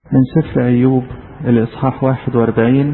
من سفر أيوب الإصحاح 41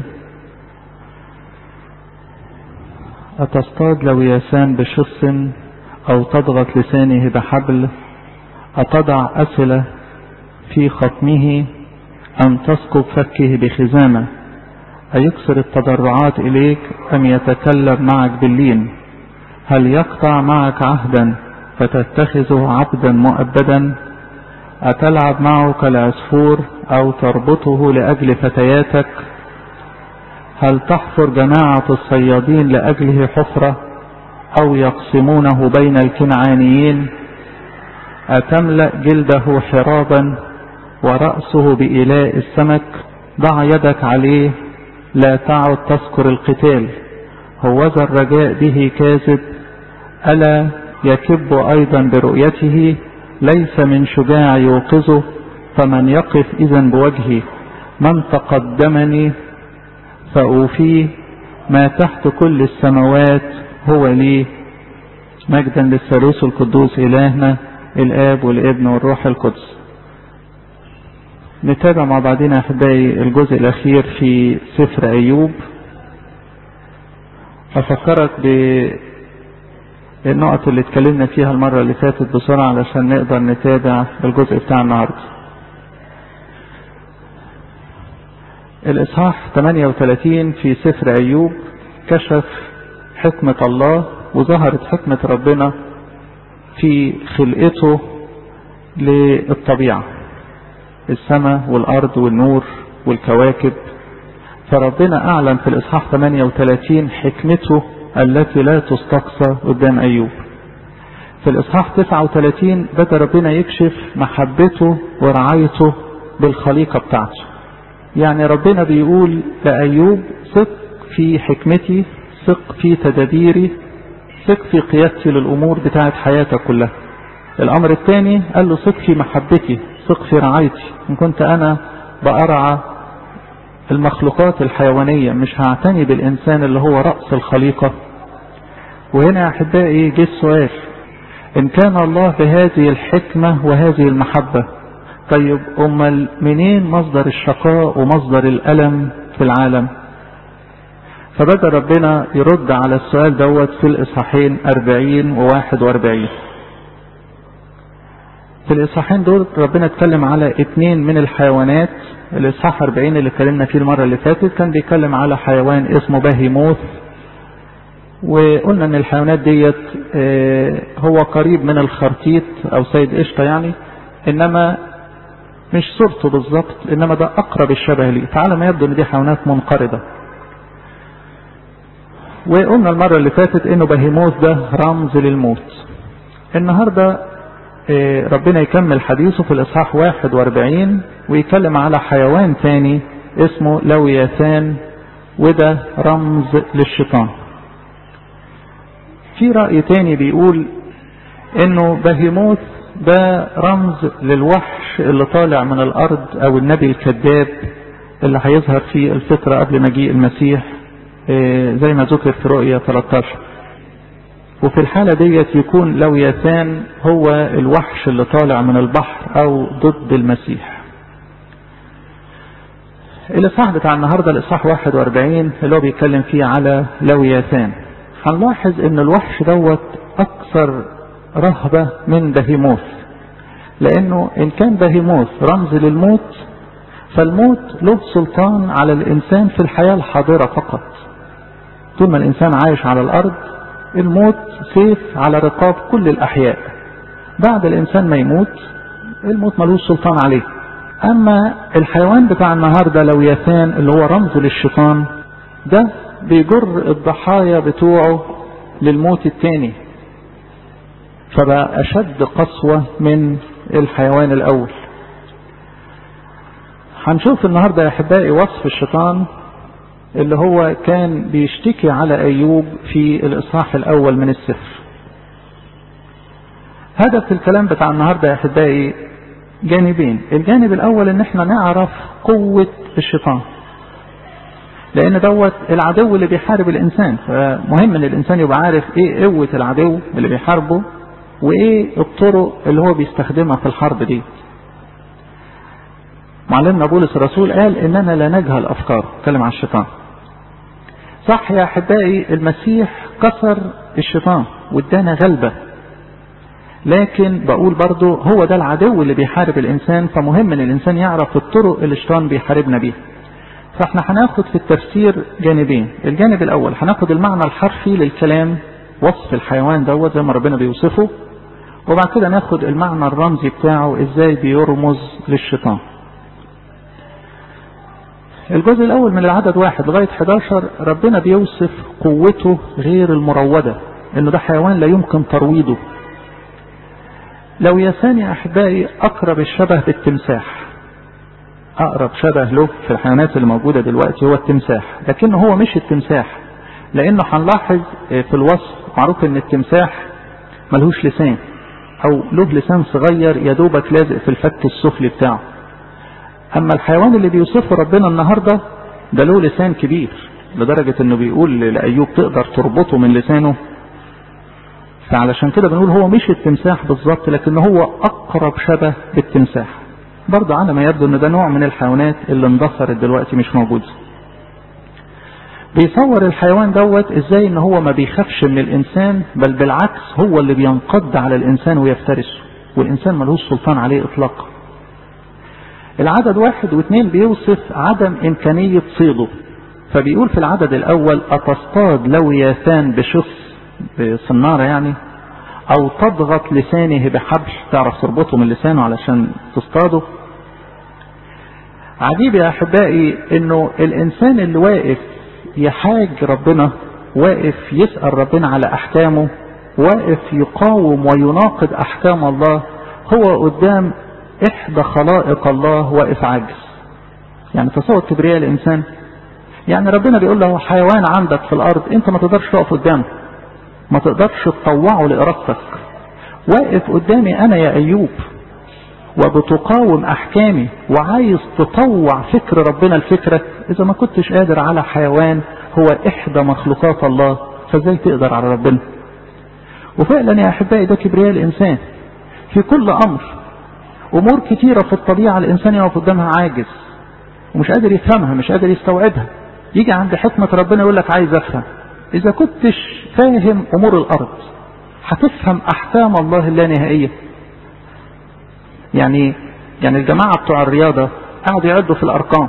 أتصطاد لو ياسان بشص أو تضغط لسانه بحبل أتضع أسلة في خطمه أم تسكب فكه بخزامة أيكسر التضرعات إليك أم يتكلم معك باللين هل يقطع معك عهدا فتتخذه عبدا مؤبدا أتلعب معه كالعصفور أو تربطه لأجل فتياتك هل تحفر جماعة الصيادين لأجله حفرة أو يقسمونه بين الكنعانيين أتملأ جلده حرابا ورأسه بإلاء السمك ضع يدك عليه لا تعد تذكر القتال هوذا الرجاء به كاذب ألا يكب أيضا برؤيته ليس من شجاع يوقظه فمن يقف إذا بوجهي من تقدمني فأوفيه ما تحت كل السماوات هو لي مجدا للثالوث القدوس إلهنا الآب والابن والروح القدس نتابع مع بعضنا أحبائي الجزء الأخير في سفر أيوب أفكرك بالنقط اللي اتكلمنا فيها المرة اللي فاتت بسرعة علشان نقدر نتابع الجزء بتاع النهاردة الإصحاح 38 في سفر أيوب كشف حكمة الله وظهرت حكمة ربنا في خلقته للطبيعة السماء والأرض والنور والكواكب فربنا أعلن في الإصحاح 38 حكمته التي لا تستقصى قدام أيوب في الإصحاح 39 بدأ ربنا يكشف محبته ورعايته بالخليقة بتاعته يعني ربنا بيقول لأيوب ثق في حكمتي ثق في تدابيري ثق في قيادتي للأمور بتاعت حياتك كلها الأمر الثاني قال له ثق في محبتي ثق في رعايتي إن كنت أنا بأرعى المخلوقات الحيوانية مش هعتني بالإنسان اللي هو رأس الخليقة وهنا يا أحبائي جه السؤال إن كان الله بهذه الحكمة وهذه المحبة طيب أمال منين مصدر الشقاء ومصدر الألم في العالم فبدأ ربنا يرد على السؤال دوت في الإصحاحين 40 و 41 في الإصحاحين دول ربنا اتكلم على اتنين من الحيوانات الإصحاح 40 اللي اتكلمنا فيه المرة اللي فاتت كان بيتكلم على حيوان اسمه باهيموث وقلنا ان الحيوانات ديت هو قريب من الخرتيت او سيد قشطة يعني انما مش صورته بالظبط انما ده اقرب الشبه ليه تعالى ما يبدو ان دي حيوانات منقرضة وقلنا المرة اللي فاتت انه بهيموث ده رمز للموت النهاردة ربنا يكمل حديثه في الاصحاح 41 ويتكلم على حيوان تاني اسمه لوياثان وده رمز للشيطان في رأي تاني بيقول انه بهيموث ده رمز للوحش اللي طالع من الارض او النبي الكذاب اللي هيظهر في الفترة قبل مجيء المسيح زي ما ذكر في رؤية 13 وفي الحالة ديت يكون لوياثان هو الوحش اللي طالع من البحر او ضد المسيح الاصحاح بتاع النهاردة الاصحاح 41 اللي هو بيتكلم فيه على لوياثان هنلاحظ ان الوحش دوت اكثر رهبة من بهيموث لانه ان كان بهيموث رمز للموت فالموت له سلطان على الانسان في الحياة الحاضرة فقط طول ما الانسان عايش على الارض الموت سيف على رقاب كل الاحياء بعد الانسان ما يموت الموت ملوش سلطان عليه اما الحيوان بتاع النهاردة لوياثان اللي هو رمز للشيطان ده بيجر الضحايا بتوعه للموت التاني فبقى أشد قسوة من الحيوان الأول هنشوف النهاردة يا أحبائي وصف الشيطان اللي هو كان بيشتكي على أيوب في الإصحاح الأول من السفر هدف الكلام بتاع النهاردة يا أحبائي جانبين الجانب الأول إن احنا نعرف قوة الشيطان لان دوت العدو اللي بيحارب الانسان فمهم ان الانسان يبقى عارف ايه قوة العدو اللي بيحاربه وايه الطرق اللي هو بيستخدمها في الحرب دي معلمنا بولس الرسول قال اننا لا نجهل افكاره اتكلم عن الشيطان صح يا احبائي المسيح كسر الشيطان وادانا غلبة لكن بقول برضو هو ده العدو اللي بيحارب الانسان فمهم ان الانسان يعرف الطرق اللي الشيطان بيحاربنا بيها فاحنا هناخد في التفسير جانبين الجانب الاول هناخد المعنى الحرفي للكلام وصف الحيوان دوت زي ما ربنا بيوصفه وبعد كده ناخد المعنى الرمزي بتاعه ازاي بيرمز للشيطان الجزء الاول من العدد واحد لغاية 11 ربنا بيوصف قوته غير المروده انه ده حيوان لا يمكن ترويضه لو يسان يا احبائي اقرب الشبه بالتمساح اقرب شبه له في الحيوانات اللي موجودة دلوقتي هو التمساح لكنه هو مش التمساح لانه هنلاحظ في الوصف معروف ان التمساح ملهوش لسان او له لسان صغير يا دوبك لازق في الفك السفلي بتاعه اما الحيوان اللي بيوصفه ربنا النهارده ده له لسان كبير لدرجة انه بيقول لأيوب تقدر تربطه من لسانه فعلشان كده بنقول هو مش التمساح بالظبط لكن هو اقرب شبه بالتمساح برضه على ما يبدو ان ده نوع من الحيوانات اللي اندثرت دلوقتي مش موجود بيصور الحيوان دوت ازاي ان هو ما بيخافش من الانسان بل بالعكس هو اللي بينقض على الانسان ويفترسه والانسان ملهوش سلطان عليه اطلاقا العدد واحد واثنين بيوصف عدم امكانية صيده فبيقول في العدد الاول اتصطاد لوياثان بشص بصنارة يعني او تضغط لسانه بحبل تعرف تربطه من لسانه علشان تصطاده عجيب يا احبائي انه الانسان اللي واقف يحاج ربنا واقف يسأل ربنا على احكامه واقف يقاوم ويناقض احكام الله هو قدام احدى خلائق الله واقف عاجز يعني تصور كبرياء الانسان يعني ربنا بيقول له حيوان عندك في الارض انت ما تقدرش تقف قدامه ما تقدرش تطوعه لارادتك واقف قدامي انا يا ايوب وبتقاوم احكامي وعايز تطوع فكر ربنا لفكرك اذا ما كنتش قادر على حيوان هو احدى مخلوقات الله فازاي تقدر على ربنا وفعلا يا احبائي ده كبرياء الانسان في كل امر امور كتيره في الطبيعه الانسان يقف قدامها عاجز ومش قادر يفهمها مش قادر يستوعبها يجي عند حكمه ربنا يقول لك عايز افهم اذا كنتش فاهم امور الارض هتفهم احكام الله اللانهائيه يعني يعني الجماعه بتوع الرياضه قعدوا يعدوا في الارقام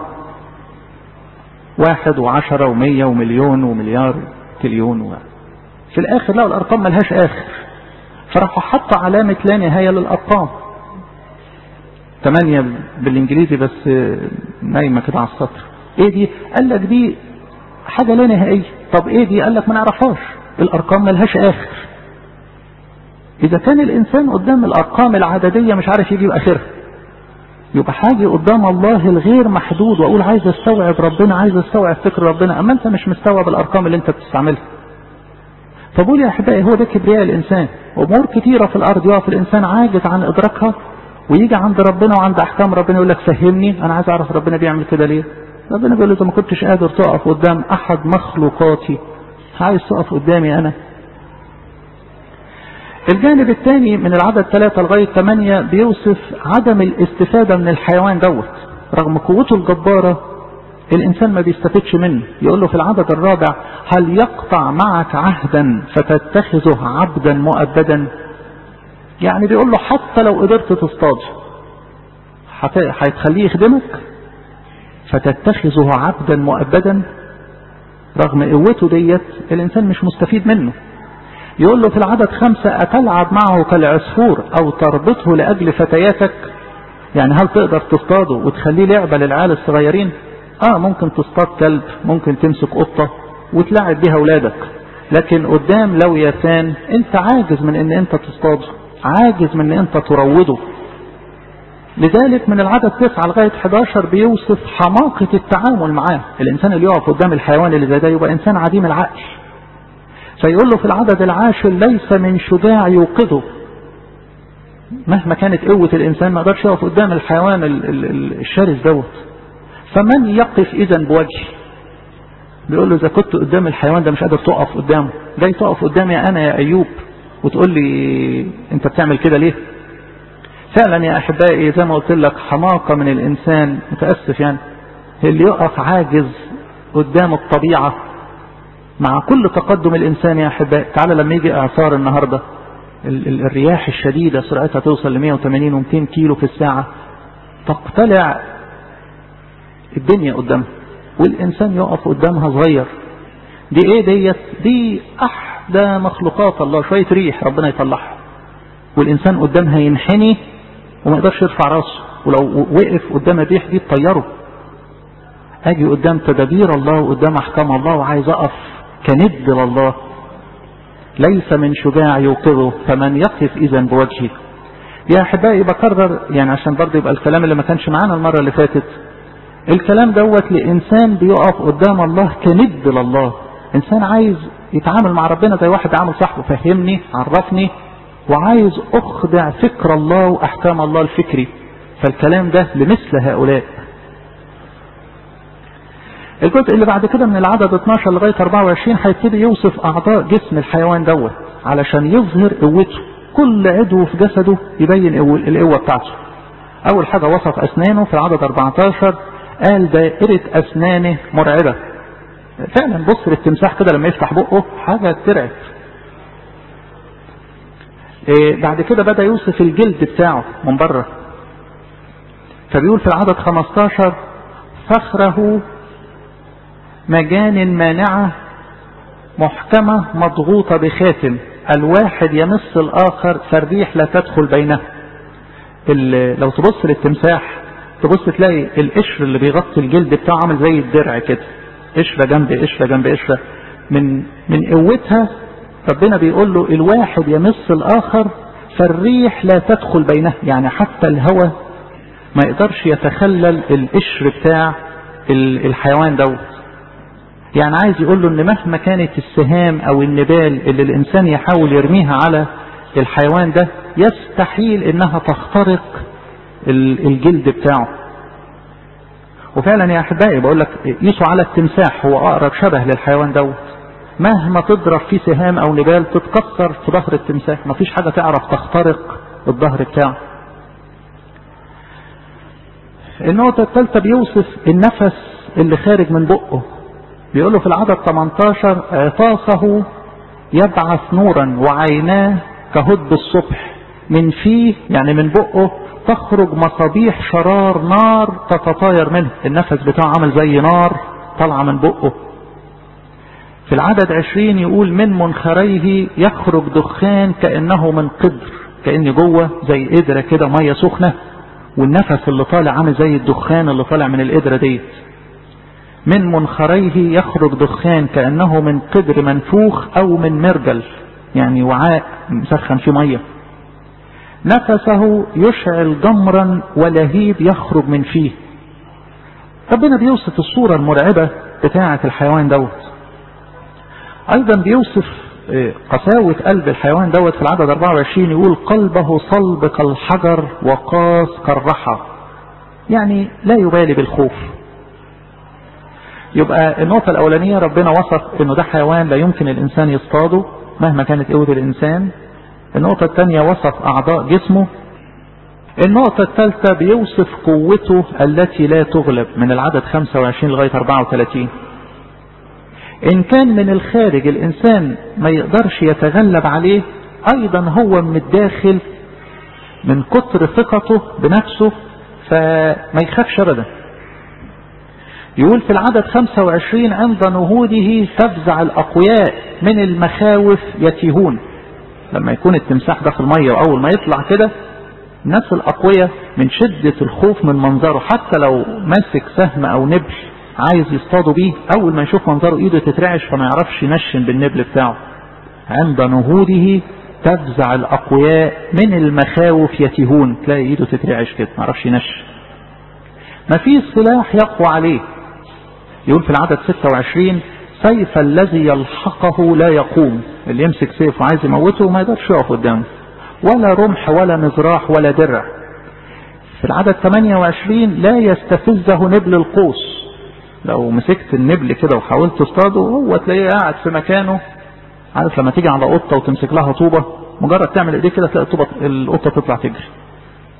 واحد وعشرة ومية ومليون ومليار تريليون و... في الاخر لقوا الارقام ملهاش اخر فراحوا حطوا علامة لا نهاية للارقام ثمانية بالانجليزي بس نايمة كده على السطر ايه دي قال لك دي حاجة لا نهائية طب ايه دي قال لك ما نعرفهاش الارقام ملهاش اخر اذا كان الانسان قدام الارقام العددية مش عارف يجيب اخرها يبقى حاجة قدام الله الغير محدود واقول عايز استوعب ربنا عايز استوعب فكر ربنا اما انت مش مستوعب الارقام اللي انت بتستعملها فبقول يا احبائي هو ده كبرياء الانسان امور كتيرة في الارض يقف الانسان عاجز عن ادراكها ويجي عند ربنا وعند احكام ربنا يقول لك فهمني انا عايز اعرف ربنا بيعمل كده ليه ربنا بيقول له اذا ما كنتش قادر تقف قدام احد مخلوقاتي عايز تقف قدامي انا الجانب الثاني من العدد ثلاثة لغاية ثمانية بيوصف عدم الاستفادة من الحيوان دوت رغم قوته الجبارة الإنسان ما بيستفدش منه يقول له في العدد الرابع هل يقطع معك عهدا فتتخذه عبدا مؤبدا يعني بيقول له حتى لو قدرت تصطاد هتخليه يخدمك فتتخذه عبدا مؤبدا رغم قوته ديت الإنسان مش مستفيد منه يقول له في العدد خمسة أتلعب معه كالعصفور أو تربطه لأجل فتياتك يعني هل تقدر تصطاده وتخليه لعبة للعيال الصغيرين اه ممكن تصطاد كلب ممكن تمسك قطة وتلعب بيها أولادك لكن قدام لو يتان انت عاجز من ان انت تصطاده عاجز من ان انت تروضه لذلك من العدد 9 لغاية 11 بيوصف حماقة التعامل معاه الإنسان اللي يقف قدام الحيوان اللي زي ده يبقى إنسان عديم العقل فيقول له في العدد العاشر ليس من شجاع يوقظه مهما كانت قوة الإنسان ما قدرش يقف قدام الحيوان الشرس دوت فمن يقف إذا بوجهي بيقول له إذا كنت قدام الحيوان ده مش قادر تقف قدامه جاي تقف قدامي أنا يا أيوب وتقول لي أنت بتعمل كده ليه فعلا يا أحبائي زي ما قلت لك حماقة من الإنسان متأسف يعني اللي يقف عاجز قدام الطبيعة مع كل تقدم الإنسان يا أحبائي تعالى لما يجي إعصار النهاردة ال ال الرياح الشديدة سرعتها توصل ل 180 و 200 كيلو في الساعة تقتلع الدنيا قدامها والإنسان يقف قدامها صغير دي ايه ديت دي احدى مخلوقات الله شوية ريح ربنا يطلعها والانسان قدامها ينحني وما يقدرش يرفع راسه ولو وقف قدام الريح دي تطيره اجي قدام تدابير الله وقدام احكام الله وعايز اقف كند لله ليس من شجاع يوقظه فمن يقف اذا بوجهه يا احبائي بكرر يعني عشان برضه يبقى الكلام اللي ما كانش معانا المره اللي فاتت الكلام دوت لانسان بيقف قدام الله كند لله انسان عايز يتعامل مع ربنا زي واحد عامل صاحبه فهمني عرفني وعايز اخضع فكر الله واحكام الله الفكري فالكلام ده لمثل هؤلاء الجزء اللي بعد كده من العدد 12 لغاية 24 هيبتدي يوصف اعضاء جسم الحيوان دوت علشان يظهر قوته كل عضو في جسده يبين القوة بتاعته اول حاجة وصف اسنانه في العدد 14 قال دائرة اسنانه مرعبة فعلا بص للتمساح كده لما يفتح بقه حاجة ترعب إيه بعد كده بدأ يوصف الجلد بتاعه من بره فبيقول في العدد 15 فخره مجان مانعة محكمة مضغوطة بخاتم الواحد يمس الآخر فالريح لا تدخل بينه لو تبص للتمساح تبص تلاقي القشر اللي بيغطي الجلد بتاعه عامل زي الدرع كده قشرة جنب قشرة جنب قشرة من من قوتها ربنا بيقول له الواحد يمس الآخر فالريح لا تدخل بينه يعني حتى الهواء ما يقدرش يتخلل القشر بتاع الحيوان دوت يعني عايز يقول له ان مهما كانت السهام او النبال اللي الانسان يحاول يرميها على الحيوان ده يستحيل انها تخترق الجلد بتاعه وفعلا يا احبائي بقول لك قيسوا على التمساح هو اقرب شبه للحيوان دوت مهما تضرب فيه سهام او نبال تتكسر في ظهر التمساح مفيش حاجه تعرف تخترق الظهر بتاعه النقطه الثالثه بيوصف النفس اللي خارج من بقه بيقول له في العدد 18 عطاسه يبعث نورا وعيناه كهد الصبح من فيه يعني من بقه تخرج مصابيح شرار نار تتطاير منه النفس بتاعه عامل زي نار طالعه من بقه في العدد عشرين يقول من منخريه يخرج دخان كأنه من قدر كأن جوه زي قدرة كده مية سخنة والنفس اللي طالع عامل زي الدخان اللي طالع من القدرة ديت من منخريه يخرج دخان كأنه من قدر منفوخ أو من مرجل يعني وعاء مسخن فيه ميه نفسه يشعل جمرا ولهيب يخرج من فيه ربنا بيوصف الصورة المرعبة بتاعة الحيوان دوت ايضا بيوصف قساوة قلب الحيوان دوت في العدد 24 يقول قلبه صلب كالحجر وقاس كالرحى يعني لا يبالي بالخوف يبقى النقطة الأولانية ربنا وصف إنه ده حيوان لا يمكن الإنسان يصطاده مهما كانت قوة الإنسان النقطة الثانية وصف أعضاء جسمه النقطة الثالثة بيوصف قوته التي لا تغلب من العدد 25 لغاية 34 إن كان من الخارج الإنسان ما يقدرش يتغلب عليه أيضا هو من الداخل من كتر ثقته بنفسه فما يخافش أبدا يقول في العدد 25 عند نهوضه تفزع الأقوياء من المخاوف يتيهون لما يكون التمساح ده في المية وأول ما يطلع كده الناس الأقوياء من شدة الخوف من منظره حتى لو ماسك سهم أو نبل عايز يصطادوا بيه أول ما يشوف منظره إيده تترعش فما يعرفش ينشن بالنبل بتاعه عند نهوضه تفزع الأقوياء من المخاوف يتيهون تلاقي إيده تترعش كده ما يعرفش ينشن ما فيش سلاح يقوى عليه يقول في العدد 26 سيف الذي يلحقه لا يقوم اللي يمسك سيف وعايز يموته ما يقدرش يقف قدامه ولا رمح ولا مزراح ولا درع في العدد 28 لا يستفزه نبل القوس لو مسكت النبل كده وحاولت تصطاده هو تلاقيه قاعد في مكانه عارف لما تيجي على قطه وتمسك لها طوبه مجرد تعمل ايديك كده تلاقي الطوبه القطه تطلع تجري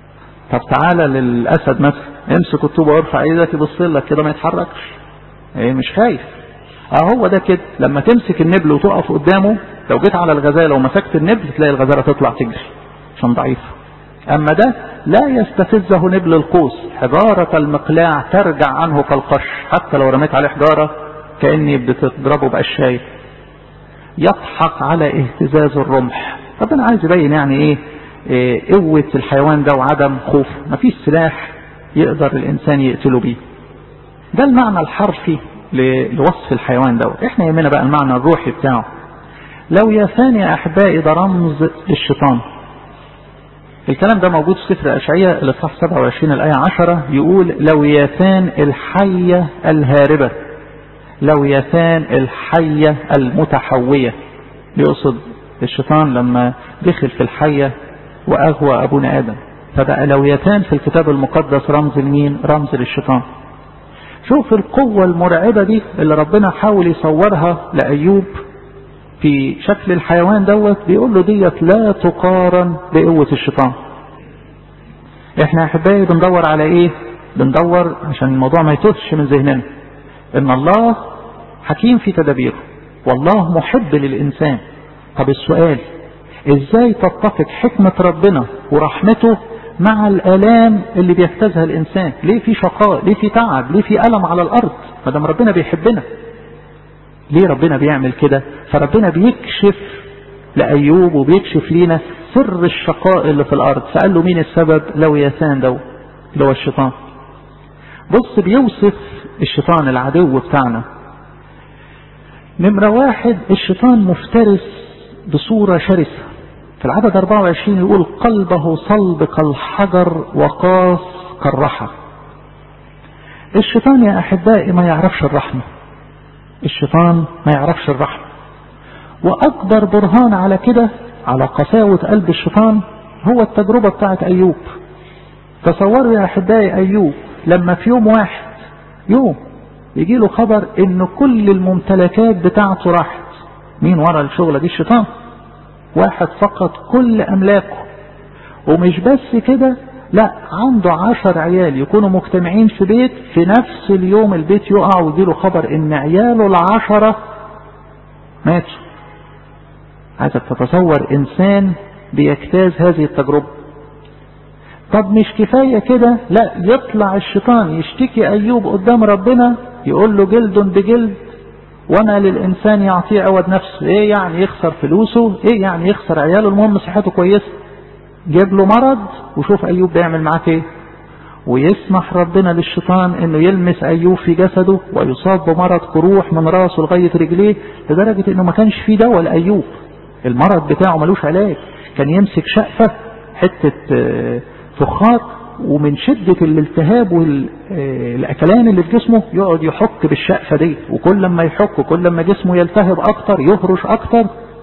طب تعالى للاسد مثلا امسك الطوبه وارفع ايدك يبص لك كده ما يتحركش ايه مش خايف اه هو ده كده لما تمسك النبل وتقف قدامه لو جيت على الغزاله ومسكت النبل تلاقي الغزاله تطلع تجري عشان ضعيفه اما ده لا يستفزه نبل القوس حجاره المقلاع ترجع عنه كالقش حتى لو رميت عليه حجاره كاني بتضربه بقشايه يضحك على اهتزاز الرمح ربنا عايز يبين يعني ايه, إيه قوة الحيوان ده وعدم خوفه مفيش سلاح يقدر الانسان يقتله بيه ده المعنى الحرفي لوصف الحيوان دوت احنا يهمنا بقى المعنى الروحي بتاعه لو يافان يا احبائي ده رمز للشيطان الكلام ده موجود في سفر اشعياء الاصحاح 27 الايه 10 يقول لو يافان الحيه الهاربه لو يافان الحيه المتحويه يقصد الشيطان لما دخل في الحيه واغوى ابونا ادم فبقى لويتان في الكتاب المقدس رمز لمين رمز للشيطان شوف القوة المرعبة دي اللي ربنا حاول يصورها لأيوب في شكل الحيوان دوت بيقول له ديت لا تقارن بقوة الشيطان احنا احبائي بندور على ايه بندور عشان الموضوع ما يتوهش من ذهننا ان الله حكيم في تدابيره والله محب للانسان طب السؤال ازاي تتفق حكمة ربنا ورحمته مع الالام اللي بيجتازها الانسان ليه في شقاء ليه في تعب ليه في الم على الارض ما دام ربنا بيحبنا ليه ربنا بيعمل كده فربنا بيكشف لايوب وبيكشف لينا سر الشقاء اللي في الارض فقال له مين السبب لو ياسان ده اللي هو الشيطان بص بيوصف الشيطان العدو بتاعنا نمرة واحد الشيطان مفترس بصورة شرسة في العدد 24 يقول قلبه صلب كالحجر وقاس كالرحى الشيطان يا أحبائي ما يعرفش الرحمة الشيطان ما يعرفش الرحمة وأكبر برهان على كده على قساوة قلب الشيطان هو التجربة بتاعت أيوب تصوروا يا أحبائي أيوب لما في يوم واحد يوم يجي له خبر ان كل الممتلكات بتاعته راحت مين ورا الشغلة دي الشيطان واحد فقط كل املاكه ومش بس كده لا عنده عشر عيال يكونوا مجتمعين في بيت في نفس اليوم البيت يقع ويجيله خبر ان عياله العشرة ماتوا عايزك تتصور انسان بيجتاز هذه التجربة طب مش كفاية كده لا يطلع الشيطان يشتكي ايوب قدام ربنا يقول له جلد بجلد وما للإنسان يعطيه عوض نفسه إيه يعني يخسر فلوسه إيه يعني يخسر عياله المهم صحته كويسة جاب له مرض وشوف أيوب بيعمل معاك إيه ويسمح ربنا للشيطان انه يلمس ايوب في جسده ويصاب بمرض قروح من راسه لغايه رجليه لدرجه انه ما كانش فيه دواء لايوب المرض بتاعه ملوش علاج كان يمسك شقفه حته فخار ومن شدة الالتهاب والأكلان اللي في جسمه يقعد يحك بالشقفة دي وكل ما يحك كل ما جسمه يلتهب أكتر يهرش أكتر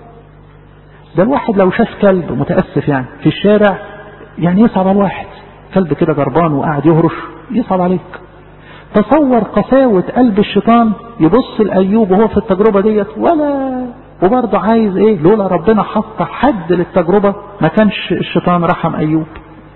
ده الواحد لو شاف كلب متأسف يعني في الشارع يعني يصعب على الواحد كلب كده جربان وقاعد يهرش يصعب عليك تصور قساوة قلب الشيطان يبص لأيوب وهو في التجربة ديت ولا وبرضه عايز ايه لولا ربنا حط حد للتجربة ما كانش الشيطان رحم أيوب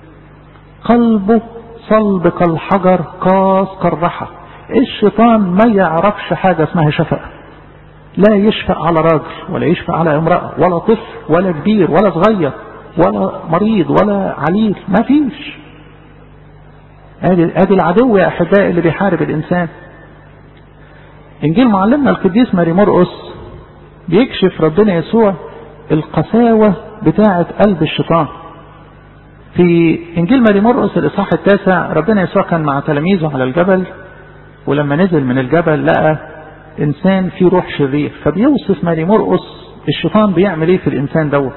قلبه صلب كالحجر قاس كالرحى الشيطان ما يعرفش حاجة اسمها شفقة لا يشفق على راجل ولا يشفق على امرأة ولا طفل ولا كبير ولا صغير ولا مريض ولا عليل ما فيش ادي ادي العدو يا احبائي اللي بيحارب الانسان انجيل معلمنا القديس ماري مرقس بيكشف ربنا يسوع القساوة بتاعة قلب الشيطان في انجيل ماري مرقس الاصحاح التاسع ربنا يسوع كان مع تلاميذه على الجبل ولما نزل من الجبل لقى انسان فيه روح شرير فبيوصف ماري مرقس الشيطان بيعمل ايه في الانسان دوت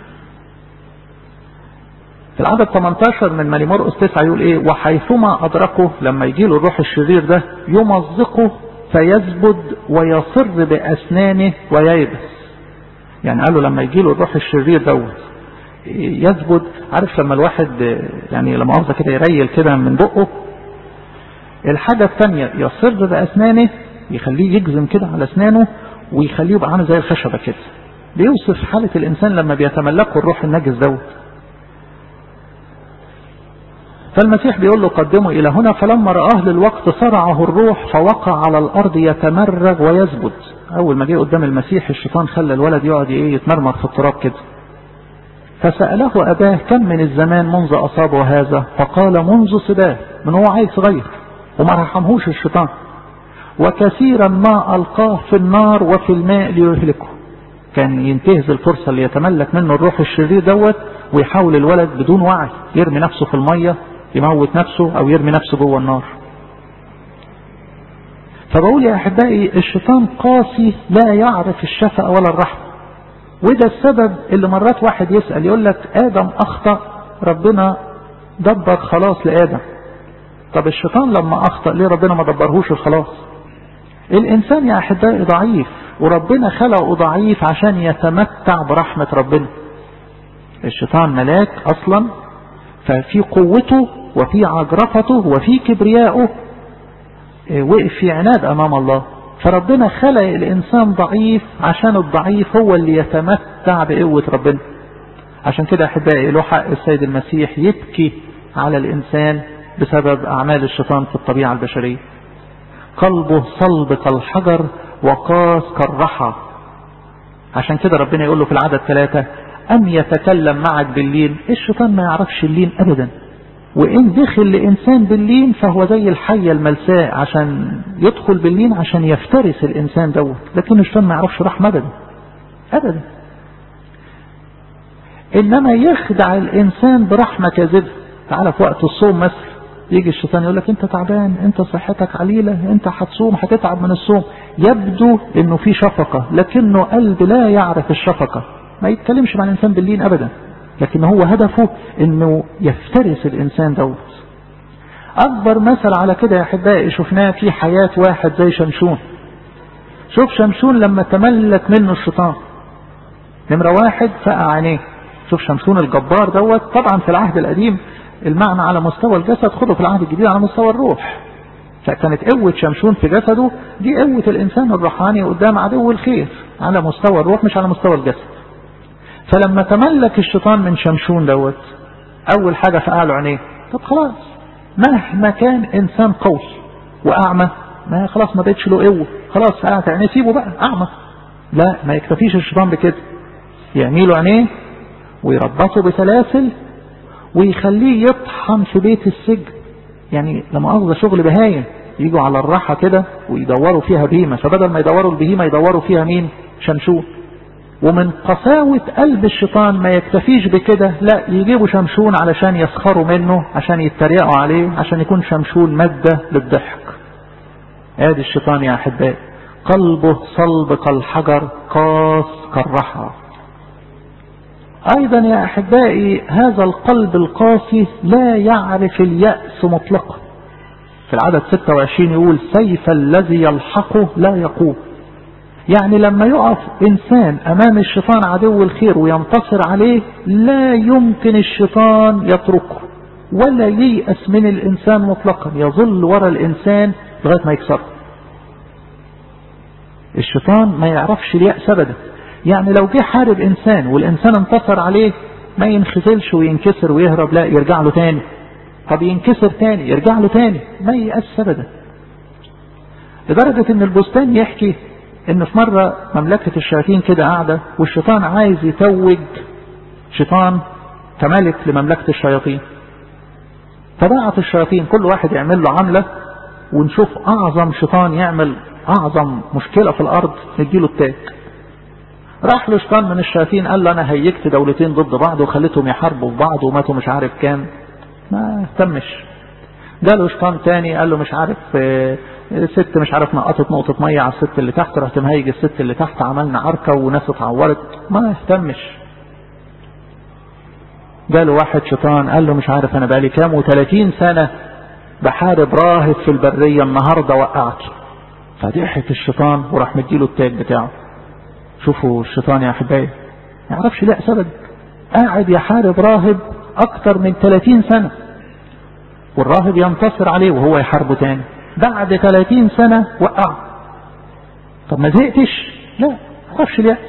في العدد 18 من ماري مرقس 9 يقول ايه وحيثما ادركه لما يجي له الروح الشرير ده يمزقه فيزبد ويصر باسنانه وييبس يعني قال له لما يجي له الروح الشرير دوت يثبت عارف لما الواحد يعني لما مؤاخذة كده يريل كده من بقه الحاجة الثانية يصر بأسنانه يخليه يجزم كده على أسنانه ويخليه يبقى عامل زي الخشبة كده بيوصف حالة الإنسان لما بيتملكه الروح النجس دوت فالمسيح بيقول له قدمه إلى هنا فلما رآه للوقت صرعه الروح فوقع على الأرض يتمرغ ويزبد أول ما جه قدام المسيح الشيطان خلى الولد يقعد إيه يتمرمر في التراب كده فسأله أباه كم من الزمان منذ أصابه هذا فقال منذ صباه من هو عيل صغير وما رحمهوش الشيطان وكثيرا ما ألقاه في النار وفي الماء ليهلكه كان ينتهز الفرصة اللي يتملك منه الروح الشرير دوت ويحاول الولد بدون وعي يرمي نفسه في المية يموت نفسه أو يرمي نفسه جوه النار فبقول يا أحبائي الشيطان قاسي لا يعرف الشفقة ولا الرحمة وده السبب اللي مرات واحد يسأل يقول لك آدم أخطأ ربنا دبر خلاص لآدم طب الشيطان لما أخطأ ليه ربنا ما دبرهوش الخلاص الإنسان يا أحبائي ضعيف وربنا خلقه ضعيف عشان يتمتع برحمة ربنا الشيطان ملاك أصلا ففي قوته وفي عجرفته وفي كبريائه وقف في عناد أمام الله فربنا خلق الإنسان ضعيف عشان الضعيف هو اللي يتمتع بقوة ربنا عشان كده أحبائي له حق السيد المسيح يبكي على الإنسان بسبب أعمال الشيطان في الطبيعة البشرية قلبه صلب كالحجر وقاس كالرحى عشان كده ربنا يقول له في العدد ثلاثة أم يتكلم معك بالليل الشيطان ما يعرفش اللين أبدا وإن دخل لإنسان باللين فهو زي الحية الملساء عشان يدخل باللين عشان يفترس الإنسان دوت لكن الشيطان ما يعرفش رحمة أبدا أبدا إنما يخدع الإنسان برحمة كاذبة تعالى في وقت الصوم مثلا يجي الشيطان يقول لك انت تعبان انت صحتك عليلة انت هتصوم هتتعب من الصوم يبدو انه في شفقة لكنه قلب لا يعرف الشفقة ما يتكلمش مع الانسان باللين ابدا لكن هو هدفه انه يفترس الانسان دوت اكبر مثل على كده يا احبائي شفناه في حياة واحد زي شمشون شوف شمشون لما تملك منه الشيطان نمرة واحد فقع عينيه شوف شمشون الجبار دوت طبعا في العهد القديم المعنى على مستوى الجسد خده في العهد الجديد على مستوى الروح فكانت قوة شمشون في جسده دي قوة الإنسان الروحاني قدام عدو الخير على مستوى الروح مش على مستوى الجسد فلما تملك الشيطان من شمشون دوت أول حاجة فقع له عينيه طب خلاص مهما كان إنسان قوي وأعمى ما خلاص ما بقتش له قوة خلاص فقعت عينيه سيبه بقى أعمى لا ما يكتفيش الشيطان بكده يعمله عينيه ويربطه بسلاسل ويخليه يطحن في بيت السجن يعني لما أخذ شغل بهايم يجوا على الراحة كده ويدوروا فيها بهيمة فبدل ما يدوروا البهيمة يدوروا فيها مين شمشون ومن قساوة قلب الشيطان ما يكتفيش بكده لا يجيبوا شمشون علشان يسخروا منه عشان يتريقوا عليه عشان يكون شمشون مادة للضحك ادي الشيطان يا احبائي قلبه صلب كالحجر قاس كالرحى ايضا يا احبائي هذا القلب القاسي لا يعرف اليأس مطلقا في العدد 26 يقول سيف الذي يلحقه لا يقوم يعني لما يقف انسان امام الشيطان عدو الخير وينتصر عليه لا يمكن الشيطان يتركه ولا ييأس من الانسان مطلقا يظل وراء الانسان لغايه ما يكسره الشيطان ما يعرفش اليأس ابدا يعني لو جه حارب انسان والانسان انتصر عليه ما ينخذلش وينكسر ويهرب لا يرجع له تاني طب ينكسر تاني يرجع له تاني ما ييأس ابدا لدرجة ان البستان يحكي ان في مرة مملكة الشياطين كده قاعدة والشيطان عايز يتوج شيطان كملك لمملكة الشياطين فبعت الشياطين كل واحد يعمل له عملة ونشوف اعظم شيطان يعمل اعظم مشكلة في الارض نديله التاج راح له شيطان من الشياطين قال له انا هيجت دولتين ضد بعض وخليتهم يحاربوا في بعض وماتوا مش عارف كام ما اهتمش جاله شيطان تاني قال له مش عارف ست مش عارف نقطت نقطة مية على الست اللي تحت رحت مهيج الست اللي تحت عملنا عركة وناس اتعورت ما اهتمش جاله واحد شيطان قال له مش عارف انا بقالي كام وثلاثين سنة بحارب راهب في البرية النهاردة وقعته فضحك الشيطان وراح مديله التاج بتاعه شوفوا الشيطان يا احبائي ما يعرفش لا سبب قاعد يحارب راهب اكتر من 30 سنة والراهب ينتصر عليه وهو يحاربه تاني بعد 30 سنة وقعه طب ما زهقتش لا ما يعرفش اليأس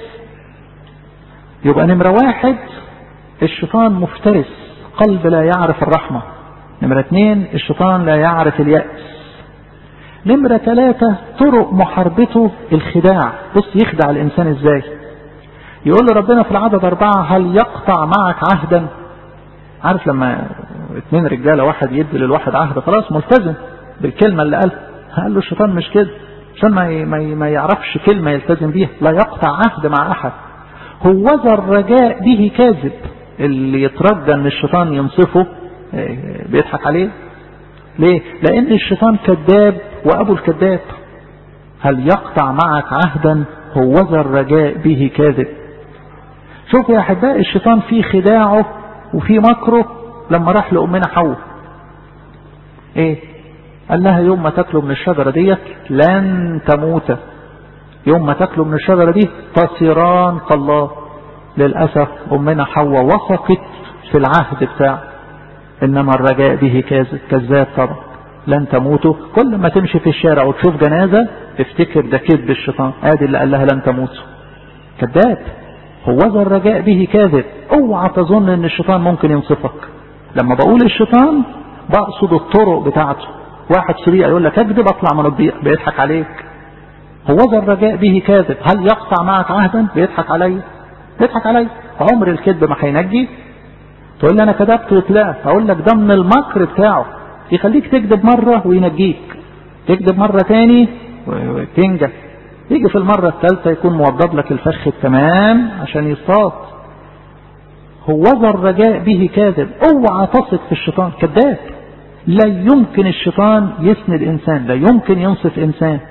يبقى نمرة واحد الشيطان مفترس قلب لا يعرف الرحمة نمرة اتنين الشيطان لا يعرف اليأس نمرة ثلاثة طرق محاربته الخداع بص يخدع الإنسان إزاي يقول له ربنا في العدد أربعة هل يقطع معك عهدا عارف لما اتنين رجالة واحد يدي للواحد عهد خلاص ملتزم بالكلمة اللي قالها قال له الشيطان مش كده عشان ما ما يعرفش كلمة يلتزم بيها لا يقطع عهد مع أحد هوذا الرجاء به كاذب اللي يترجى ان الشيطان ينصفه بيضحك عليه ليه لان الشيطان كذاب وابو الكذاب هل يقطع معك عهدا هوذا الرجاء به كاذب شوفوا يا احبائي الشيطان في خداعه وفي مكره لما راح لامنا حواء ايه قال لها يوم ما تاكلوا من الشجره ديت لن تموت يوم ما تاكلوا من الشجره دي تصيران كالله للاسف امنا حواء وثقت في العهد بتاعه انما الرجاء به كاذب كذاب طبعا لن تموتوا كل ما تمشي في الشارع وتشوف جنازة افتكر ده كذب الشيطان ادي اللي قال لها لن تموتوا كذاب هوذا الرجاء به كاذب اوعى تظن ان الشيطان ممكن ينصفك لما بقول الشيطان بقصد الطرق بتاعته واحد سريع يقول لك اكذب اطلع من الضيق بيضحك عليك هوذا الرجاء به كاذب هل يقطع معك عهدا بيضحك علي بيضحك علي عمر الكذب ما هينجي تقول لي انا كذبت وطلعت اقول لك ده من المكر بتاعه يخليك تكذب مرة وينجيك تكذب مرة تاني وتنجح يجي في المرة الثالثة يكون موضب لك الفخ التمام عشان يصطاد هوذا الرجاء به كاذب اوعى تثق في الشيطان كذاب لا يمكن الشيطان يسند انسان لا يمكن ينصف انسان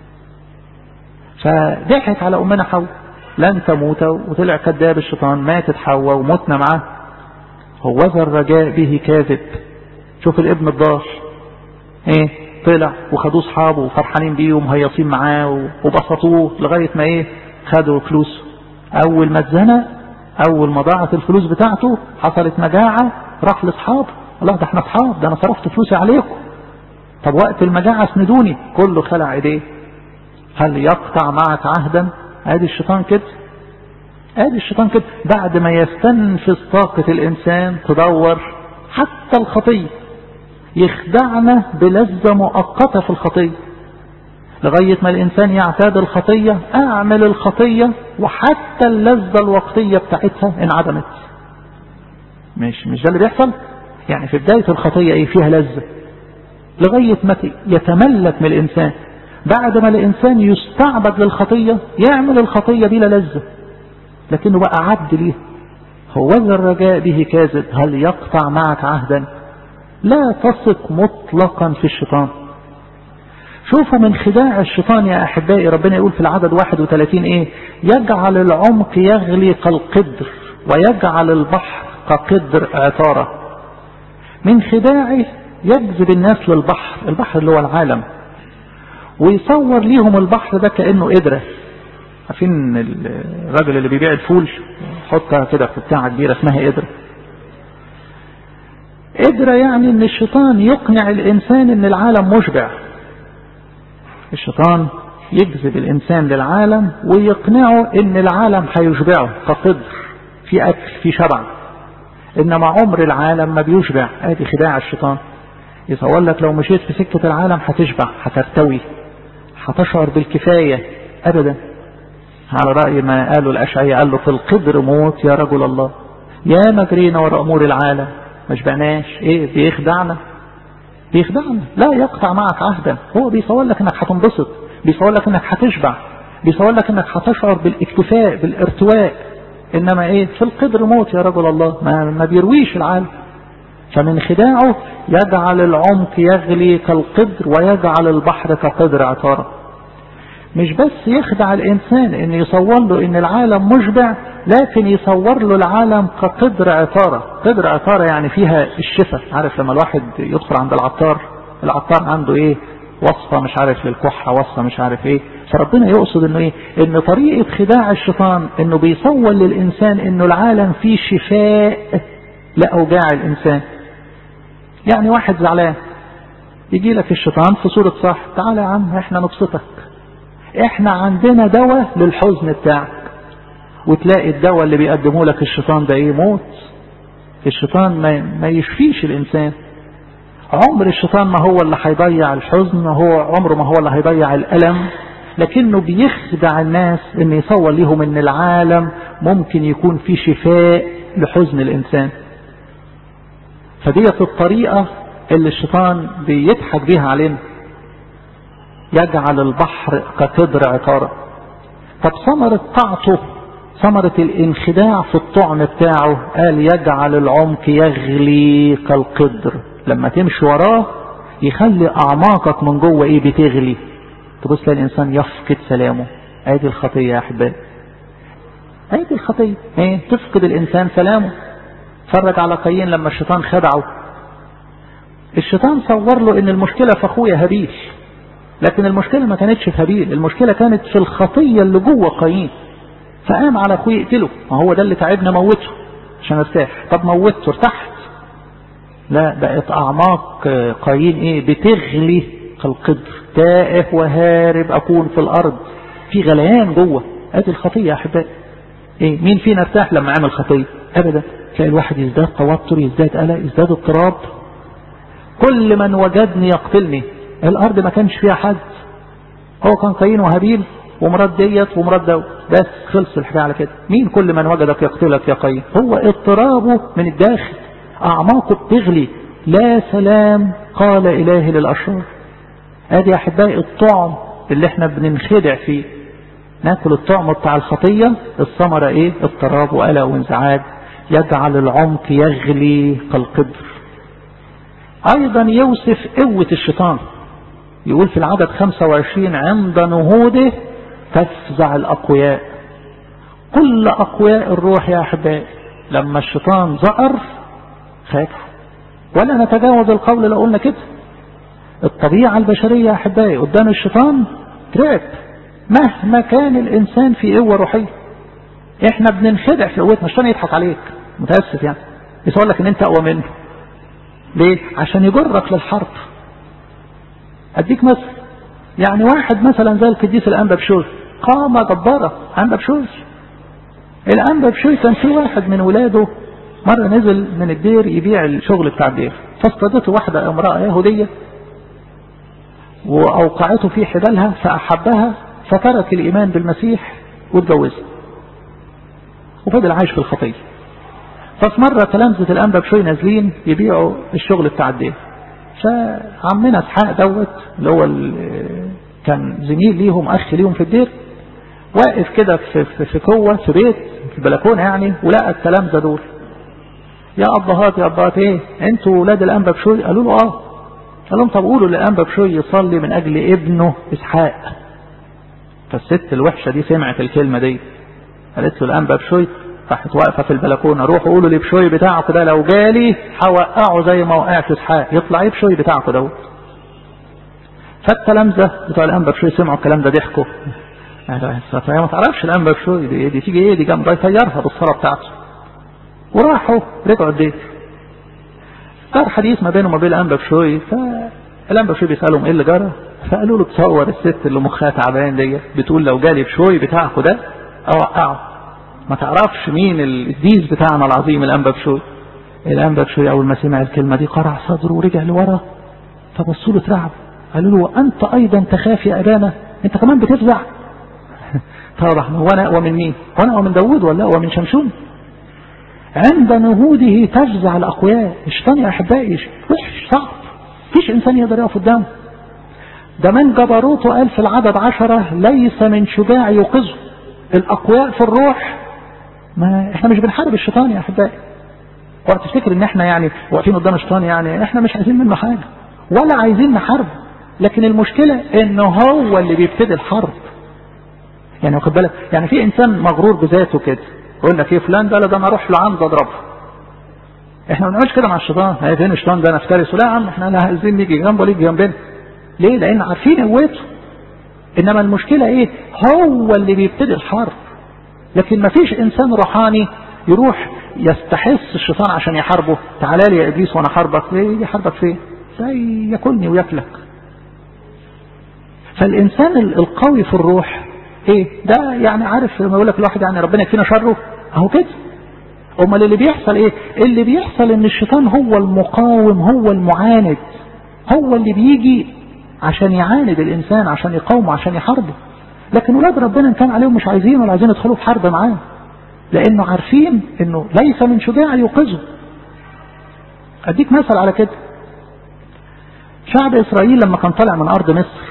فضحك على امنا حواء لن تموت وطلع كذاب الشيطان ماتت حواء ومتنا معاه هوذا الرجاء به كاذب شوف الابن الضال ايه طلع وخدوه اصحابه وفرحانين بيه ومهيصين معاه وبسطوه لغايه ما ايه خدوا فلوسه اول ما اتزنق اول ما ضاعت الفلوس بتاعته حصلت مجاعه راح لاصحابه الله ده احنا اصحاب ده انا صرفت فلوسي عليكم طب وقت المجاعه اسندوني كله خلع ايديه هل يقطع معك عهدا ادي الشيطان كده ادي الشيطان كده بعد ما يستنفذ طاقة الانسان تدور حتى الخطية يخدعنا بلذة مؤقتة في الخطية لغاية ما الانسان يعتاد الخطية اعمل الخطية وحتى اللذة الوقتية بتاعتها انعدمت مش مش ده اللي بيحصل يعني في بداية الخطية ايه فيها لذة لغاية ما يتملك من الانسان بعد ما الانسان يستعبد للخطية يعمل الخطية بلا لذة لكنه بقى عبد ليه هوذا الرجاء به كاذب هل يقطع معك عهدا لا تثق مطلقا في الشيطان شوفوا من خداع الشيطان يا أحبائي ربنا يقول في العدد 31 إيه يجعل العمق يغلي كالقدر ويجعل البحر كقدر عطارة من خداعه يجذب الناس للبحر البحر اللي هو العالم ويصور ليهم البحر ده كأنه قدرة عارفين الراجل اللي بيبيع الفول حطها كده في بتاعة كبيرة اسمها قدرة قدرة يعني ان الشيطان يقنع الانسان ان العالم مشبع الشيطان يجذب الانسان للعالم ويقنعه ان العالم هيشبعه كقدر في اكل في شبع انما عمر العالم ما بيشبع ادي خداع الشيطان يصور لك لو مشيت في سكة العالم هتشبع هترتوي هتشعر بالكفاية ابدا على رأي ما قالوا الأشعية قال له في القدر موت يا رجل الله يا مجرينا وراء أمور العالم ما شبعناش ايه بيخدعنا بيخدعنا لا يقطع معك عهدا هو بيصور لك انك هتنبسط بيصور لك انك هتشبع بيصور لك انك هتشعر بالاكتفاء بالارتواء انما ايه في القدر موت يا رجل الله ما, ما بيرويش العالم فمن خداعه يجعل العمق يغلي كالقدر ويجعل البحر كقدر عطاره مش بس يخدع الإنسان إن يصور له إن العالم مشبع لكن يصور له العالم كقدر عطارة قدر عطارة يعني فيها الشفاء عارف لما الواحد يدخل عند العطار العطار عنده إيه وصفة مش عارف للكحة وصفة مش عارف إيه فربنا يقصد إنه إيه إن طريقة خداع الشيطان إنه بيصور للإنسان إنه العالم فيه شفاء لأوجاع الإنسان يعني واحد زعلان يجي لك الشيطان في صورة صح تعالى يا عم احنا نبسطك احنا عندنا دواء للحزن بتاعك وتلاقي الدواء اللي بيقدمه لك الشيطان ده ايه موت الشيطان ما, ما يشفيش الانسان عمر الشيطان ما هو اللي هيضيع الحزن هو عمره ما هو اللي هيضيع الألم لكنه بيخدع الناس ان يصور ليهم ان العالم ممكن يكون فيه شفاء لحزن الانسان فديت الطريقة اللي الشيطان بيضحك بيها علينا يجعل البحر كقدر عقارة طب ثمرة طاعته ثمرة الانخداع في الطعم بتاعه قال يجعل العمق يغلي كالقدر لما تمشي وراه يخلي اعماقك من جوه ايه بتغلي تبص تلاقي الانسان يفقد سلامه ادي الخطيه يا احبائي ادي الخطيه ايه تفقد الانسان سلامه فرج على قايين لما الشيطان خدعه الشيطان صور له ان المشكله في اخويا هابيل لكن المشكله ما كانتش في هابيل المشكله كانت في الخطيه اللي جوه قايين فقام على اخوه يقتله ما هو ده اللي تعبنا موته عشان ارتاح طب موته ارتحت لا بقت اعماق قايين ايه بتغلي كالقدر تائه وهارب اكون في الارض في غليان جوه ادي الخطيه يا احبائي ايه مين فينا ارتاح لما عمل خطيه ابدا تلاقي الواحد يزداد توتر يزداد قلق يزداد اضطراب كل من وجدني يقتلني الارض ما كانش فيها حد هو كان قايين وهابيل ومراد ديت ومراد دوت بس خلص الحكايه على كده مين كل من وجدك يقتلك يا قايين هو اضطرابه من الداخل اعماقه بتغلي لا سلام قال الهي للاشرار ادي يا احبائي الطعم اللي احنا بننخدع فيه ناكل الطعم بتاع الخطيه الثمره ايه اضطراب وقلق وانزعاج يجعل العمق يغلي كالقدر ايضا يوصف قوه الشيطان يقول في العدد 25 عند نهوضه تفزع الاقوياء كل اقوياء الروح يا احبائي لما الشيطان ظهر خافوا ولا نتجاوز القول لو قلنا كده الطبيعة البشرية يا أحبائي قدام الشيطان ترعب مهما كان الإنسان في قوة روحية إحنا بننخدع في قوتنا الشيطان يضحك عليك متأسف يعني بس يقول لك إن أنت أقوى منه ليه؟ عشان يجرك للحرب أديك مثل يعني واحد مثلا زي القديس الأنبا بشوي قامة جبارة أنبا بشوي الأنبا بشوي كان في واحد من ولاده مرة نزل من الدير يبيع الشغل بتاع الدير فاصطادته واحدة امرأة يهودية وأوقعته في حبالها فأحبها فترك الإيمان بالمسيح واتجوزها وفضل عايش في الخطية ففي مرة تلامذة الأنبا بشوي نازلين يبيعوا الشغل بتاع الدير فعمنا اسحاق دوت اللي هو كان زميل ليهم أخ ليهم في الدير واقف كده في, في, في كوة في بيت في البلكونة يعني ولقى التلامذة دول يا أبهات يا أبهات إيه أنتوا ولاد الأنبا بشوي قالوا له آه قال لهم طب قولوا للأنبا بشوي يصلي من أجل ابنه إسحاق فالست الوحشة دي سمعت الكلمة دي قالت له الأنبا بشوي راحت واقفة في البلكونة روحوا قولوا لبشوي بتاعكم ده لو جالي هوقعه زي ما وقعت إسحاق يطلع ايه بشوي بتاعكم دوت فالتلامذة بتوع الأنبا بشوي سمعوا الكلام ده ضحكوا فهي ما تعرفش الأنبا بشوي دي, دي تيجي ايه دي جنب يطيرها بالصلاة بتاعته وراحوا رجعوا البيت صار حديث ما بينه وما بين الأنبا بشوي فالأنبا بشوي بيسألهم ايه اللي جرى فقالوا له تصور الست اللي مخها تعبان دي بتقول لو جالي بشوي بتاعكم ده اوقعه ما تعرفش مين الديز بتاعنا العظيم الأنبا بشوي الأنبا بشوي أول ما سمع الكلمة دي قرع صدره ورجع لورا فبصوا له اترعب قالوا له أنت أيضا تخاف يا أبانا أنت كمان بتفزع طبعا وانا ومن مين وانا ومن داوود ولا ومن شمشون عند نهوده تفزع الأقوياء الشيطان يا أحبائي وحش صعب فيش إنسان يقدر يقف قدامه ده من جبروته قال في العدد عشرة ليس من شجاع يوقظه الأقوياء في الروح ما احنا مش بنحارب الشيطان يا أحبائي وقت تفتكر ان احنا يعني واقفين قدام الشيطان يعني احنا مش عايزين منه حاجة ولا عايزين نحاربه لكن المشكلة انه هو اللي بيبتدي الحرب يعني واخد بالك يعني في انسان مغرور بذاته كده يقول لك ايه فلان ده ده انا اروح له عنده اضربه احنا ما بنقولش كده مع الشيطان هي فين الشيطان ده نفترسه لا يا عم احنا لا عايزين نيجي جنبه ليجي جنبنا ليه لان عارفين قوته انما المشكلة ايه هو اللي بيبتدي الحرب لكن ما فيش انسان روحاني يروح يستحس الشيطان عشان يحاربه تعالى لي يا ابليس وانا حاربك ليه يحاربك فين زي ياكلني وياكلك فالانسان القوي في الروح ايه ده يعني عارف لما يقول لك الواحد يعني ربنا يكفينا شره اهو كده امال اللي بيحصل ايه اللي بيحصل ان الشيطان هو المقاوم هو المعاند هو اللي بيجي عشان يعاند الانسان عشان يقاومه عشان يحاربه لكن ولاد ربنا ان كان عليهم مش عايزين ولا عايزين يدخلوا في حرب معاه لانه عارفين انه ليس من شجاع يوقظه اديك مثل على كده شعب اسرائيل لما كان طالع من ارض مصر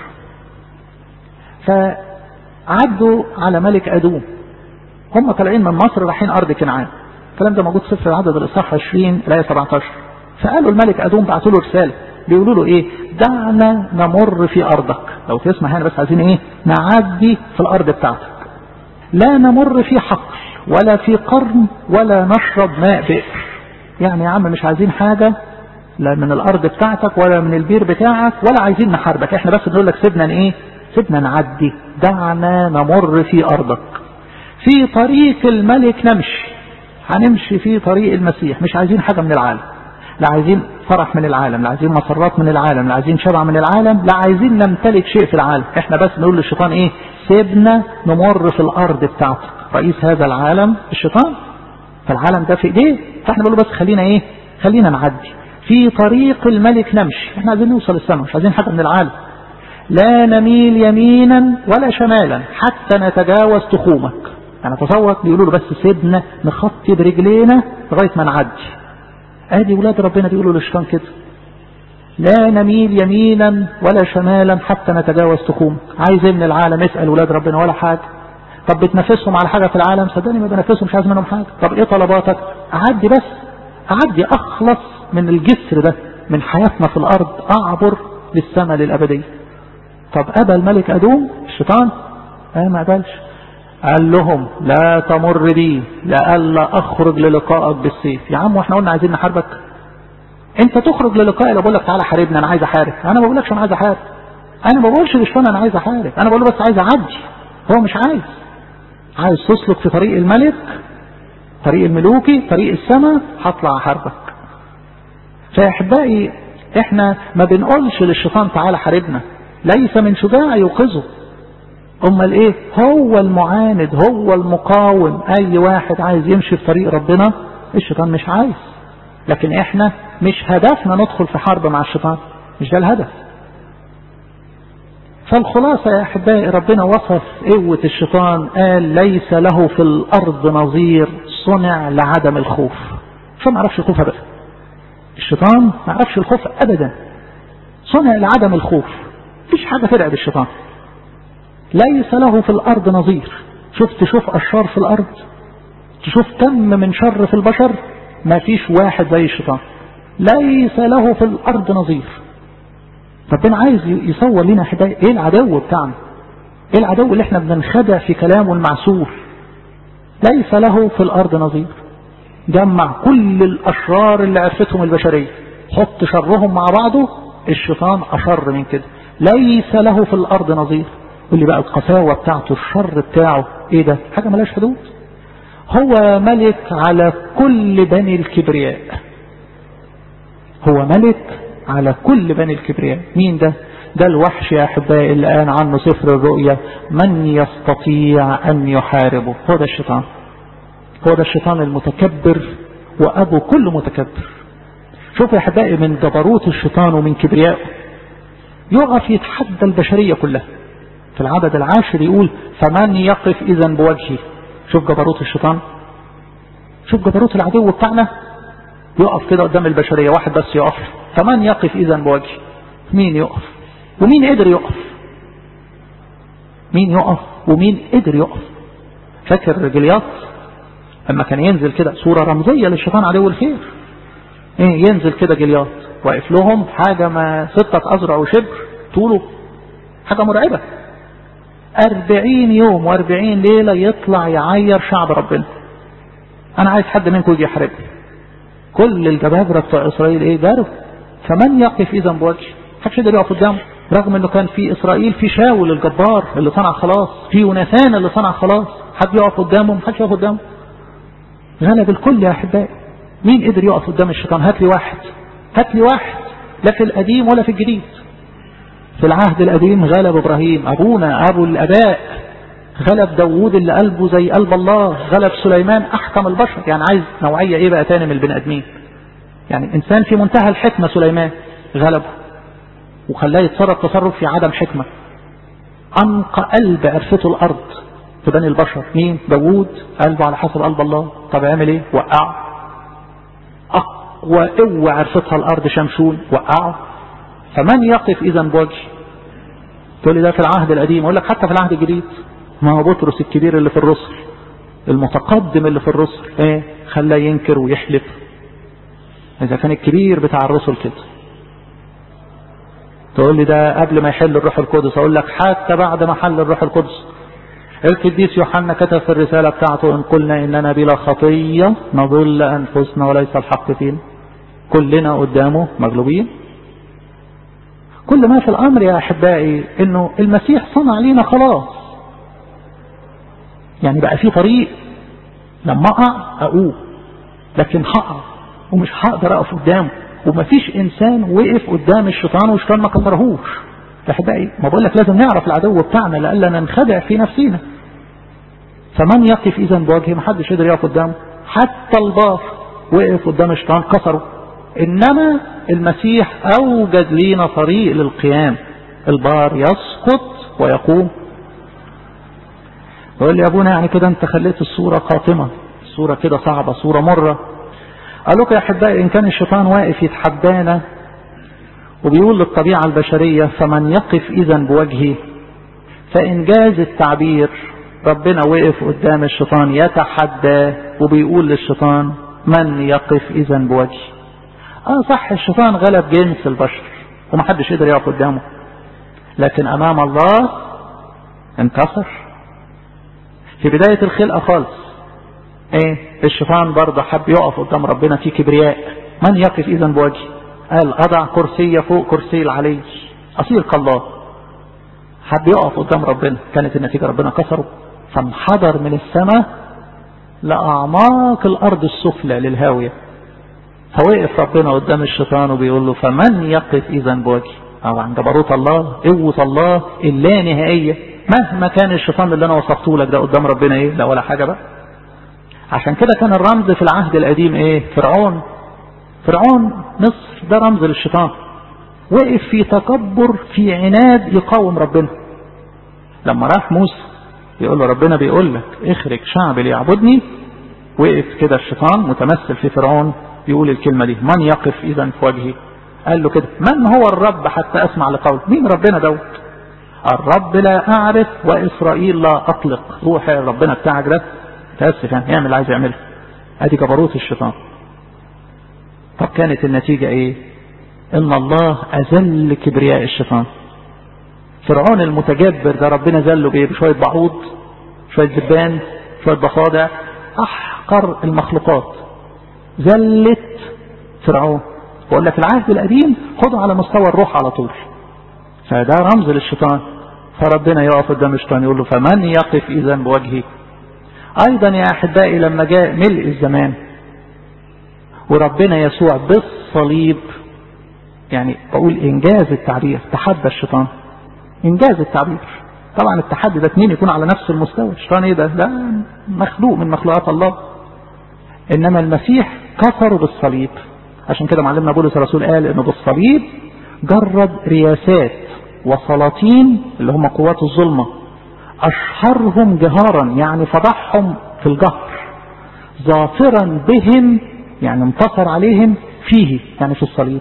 فعدوا على ملك ادوم هم طالعين من مصر رايحين ارض كنعان الكلام ده موجود في سفر العدد الاصحاح 20 الايه 17 فقالوا الملك ادوم بعتوا له رساله بيقولوا له ايه دعنا نمر في ارضك لو تسمع هنا بس عايزين ايه نعدي في الارض بتاعتك لا نمر في حقل ولا في قرن ولا نشرب ماء بئر يعني يا عم مش عايزين حاجة لا من الارض بتاعتك ولا من البير بتاعك ولا عايزين نحاربك احنا بس بنقول لك سيبنا ايه سيبنا نعدي دعنا نمر في ارضك في طريق الملك نمشي هنمشي في طريق المسيح مش عايزين حاجة من العالم لا عايزين فرح من العالم لا عايزين مسرات من العالم لا عايزين شبع من العالم لا عايزين نمتلك شيء في العالم احنا بس نقول للشيطان ايه سيبنا نمر في الارض بتاعتك رئيس هذا العالم الشيطان فالعالم ده في ايديه فاحنا بنقول بس خلينا ايه خلينا نعدي في طريق الملك نمشي احنا عايزين نوصل السماء مش عايزين حاجه من العالم لا نميل يمينا ولا شمالا حتى نتجاوز تخومك يعني تصور بيقولوا له بس سيبنا نخطي برجلينا لغايه ما نعدي ادي ولاد ربنا بيقولوا للشيطان كده لا نميل يمينا ولا شمالا حتى نتجاوز تخومك عايز ايه من العالم اسال ولاد ربنا ولا حاجه طب بتنافسهم على حاجه في العالم صدقني ما بنافسهم مش عايز منهم حاجه طب ايه طلباتك اعدي بس اعدي اخلص من الجسر ده من حياتنا في الارض اعبر للسماء للابديه طب ابى الملك ادوم الشيطان اه ما قبلش قال لهم لا تمر بي لئلا اخرج للقائك بالسيف يا عم واحنا قلنا عايزين نحاربك انت تخرج للقائي لو بقول لك تعالى حاربني انا عايز احارب انا ما بقولكش انا عايز احارب انا ما بقولش للشيطان انا عايز احارب انا بقول له بس عايز اعدي هو مش عايز عايز تسلك في طريق الملك طريق الملوكي طريق السماء هطلع احاربك فيا احبائي احنا ما بنقولش للشيطان تعالى حاربنا ليس من شجاع يوقظه امال ايه هو المعاند هو المقاوم اي واحد عايز يمشي في طريق ربنا الشيطان مش عايز لكن احنا مش هدفنا ندخل في حرب مع الشيطان مش ده الهدف فالخلاصة يا أحبائي ربنا وصف قوة الشيطان قال ليس له في الأرض نظير صنع لعدم الخوف شو ما عرفش الخوف أبدا الشيطان ما عرفش الخوف أبدا صنع لعدم الخوف مفيش حاجة ترعب الشيطان ليس له في الأرض نظير شوف تشوف أشرار في الأرض تشوف كم من شر في البشر ما فيش واحد زي الشيطان ليس له في الأرض نظير ربنا عايز يصور لنا حبايب ايه العدو بتاعنا ايه العدو اللي احنا بننخدع في كلامه المعسول ليس له في الارض نظير جمع كل الاشرار اللي عرفتهم البشرية حط شرهم مع بعضه الشيطان اشر من كده ليس له في الارض نظير واللي بقى القساوة بتاعته الشر بتاعه ايه ده حاجة ملاش حدود هو ملك على كل بني الكبرياء هو ملك على كل بني الكبرياء مين ده ده الوحش يا أحبائي اللي قال عنه سفر الرؤيا من يستطيع أن يحاربه هو ده الشيطان هو ده الشيطان المتكبر وأبو كل متكبر شوفوا يا أحبائي من جبروت الشيطان ومن كبريائه يقف يتحدى البشرية كلها في العدد العاشر يقول فمن يقف إذا بوجهي شوف جبروت الشيطان شوف جبروت العدو بتاعنا يقف كده قدام البشرية واحد بس يقف فمن يقف إذا بوجهي مين يقف ومين قدر يقف مين يقف ومين قدر يقف فاكر جلياط لما كان ينزل كده صورة رمزية للشيطان عدو الخير ايه ينزل كده جلياط واقف لهم حاجة ما ستة أزرع وشبر طوله حاجة مرعبة أربعين يوم وأربعين ليلة يطلع يعير شعب ربنا أنا عايز حد منكم يجي يحاربني كل الجبابرة بتوع إسرائيل إيه جاروا فمن يقف إذا بوجه محدش يقدر يقف قدامه رغم إنه كان في إسرائيل في شاول الجبار اللي صنع خلاص في يوناثان اللي صنع خلاص حد يقف قدامه محدش يقف قدامه غلب الكل يا أحبائي مين قدر يقف قدام الشيطان هات لي واحد هات لي واحد لا في القديم ولا في الجديد في العهد القديم غلب إبراهيم أبونا أبو الأباء غلب داوود اللي قلبه زي قلب الله غلب سليمان احكم البشر يعني عايز نوعية ايه بقى تاني من البني ادمين يعني انسان في منتهى الحكمة سليمان غلبه وخلاه يتصرف تصرف في عدم حكمة انقى قلب عرفته الارض في بني البشر مين داوود قلبه على حسب قلب الله طب يعمل ايه وقعه اقوى قوة عرفتها الارض شمشون وقعه فمن يقف اذا بوجه تقول لي ده في العهد القديم اقول لك حتى في العهد الجديد ما هو بطرس الكبير اللي في الرسل المتقدم اللي في الرسل ايه خلاه ينكر ويحلف اذا كان الكبير بتاع الرسل كده تقول لي ده قبل ما يحل الروح القدس اقول لك حتى بعد ما حل الروح القدس القديس يوحنا كتب في الرسالة بتاعته ان قلنا اننا بلا خطية نضل انفسنا وليس الحق فينا كلنا قدامه مغلوبين كل ما في الامر يا احبائي انه المسيح صنع لينا خلاص يعني بقى في طريق لما اقع اقوم لكن هقع ومش هقدر اقف قدامه ومفيش انسان وقف قدام الشيطان والشيطان ما كسرهوش يا احبائي ما بقول لك لازم نعرف العدو بتاعنا لألا ننخدع في نفسنا فمن يقف اذا بوجهه ما حدش يقدر يقف قدامه حتى البار وقف قدام الشيطان كسره انما المسيح اوجد لينا طريق للقيام البار يسقط ويقوم يقول لي يا ابونا يعني كده انت خليت الصورة قاتمة الصورة كده صعبة صورة مرة قال لكم يا احبائي ان كان الشيطان واقف يتحدانا وبيقول للطبيعة البشرية فمن يقف اذا بوجهه فان جاز التعبير ربنا وقف قدام الشيطان يتحدى وبيقول للشيطان من يقف اذا بوجهه اه صح الشيطان غلب جنس البشر ومحدش يقدر يقف قدامه لكن امام الله انتصر في بداية الخلقة خالص ايه الشيطان برضه حب يقف قدام ربنا في كبرياء من يقف اذا بوجهه قال اضع كرسي فوق كرسي العلي اصير كالله حب يقف قدام ربنا كانت النتيجة ربنا كسره فانحدر من السماء لأعماق الأرض السفلى للهاوية فوقف ربنا قدام الشيطان وبيقول له فمن يقف إذا بوجهي أو عند جبروت الله قوة الله اللانهائية مهما كان الشيطان اللي أنا وصفته لك ده قدام ربنا إيه لا ولا حاجة بقى عشان كده كان الرمز في العهد القديم إيه فرعون فرعون مصر ده رمز للشيطان وقف في تكبر في عناد يقاوم ربنا لما راح موسى يقول له ربنا بيقول لك اخرج شعب ليعبدني وقف كده الشيطان متمثل في فرعون يقول الكلمة دي من يقف اذا في وجهي قال له كده من هو الرب حتى اسمع لقول مين ربنا دوت الرب لا اعرف واسرائيل لا اطلق روح ربنا بتاعك ده تاسف يعني يعمل اللي عايز يعمله ادي جبروت الشيطان طب كانت النتيجة ايه ان الله اذل كبرياء الشيطان فرعون المتجبر ده ربنا ذله بايه بشوية بعوض شوية دبان شوية ضفادع احقر المخلوقات ذلت فرعون بقول لك العهد القديم خده على مستوى الروح على طول فده رمز للشيطان فربنا يقف قدام الشيطان يقول له فمن يقف اذا بوجهي ايضا يا احبائي لما جاء ملء الزمان وربنا يسوع بالصليب يعني بقول انجاز التعبير تحدى الشيطان انجاز التعبير طبعا التحدي ده اتنين يكون على نفس المستوى الشيطان ايه ده ده مخلوق من مخلوقات الله انما المسيح كسره بالصليب عشان كده معلمنا بولس الرسول قال انه بالصليب جرد رياسات وسلاطين اللي هم قوات الظلمه اشهرهم جهارا يعني فضحهم في الجهر ظافرا بهم يعني انتصر عليهم فيه يعني في الصليب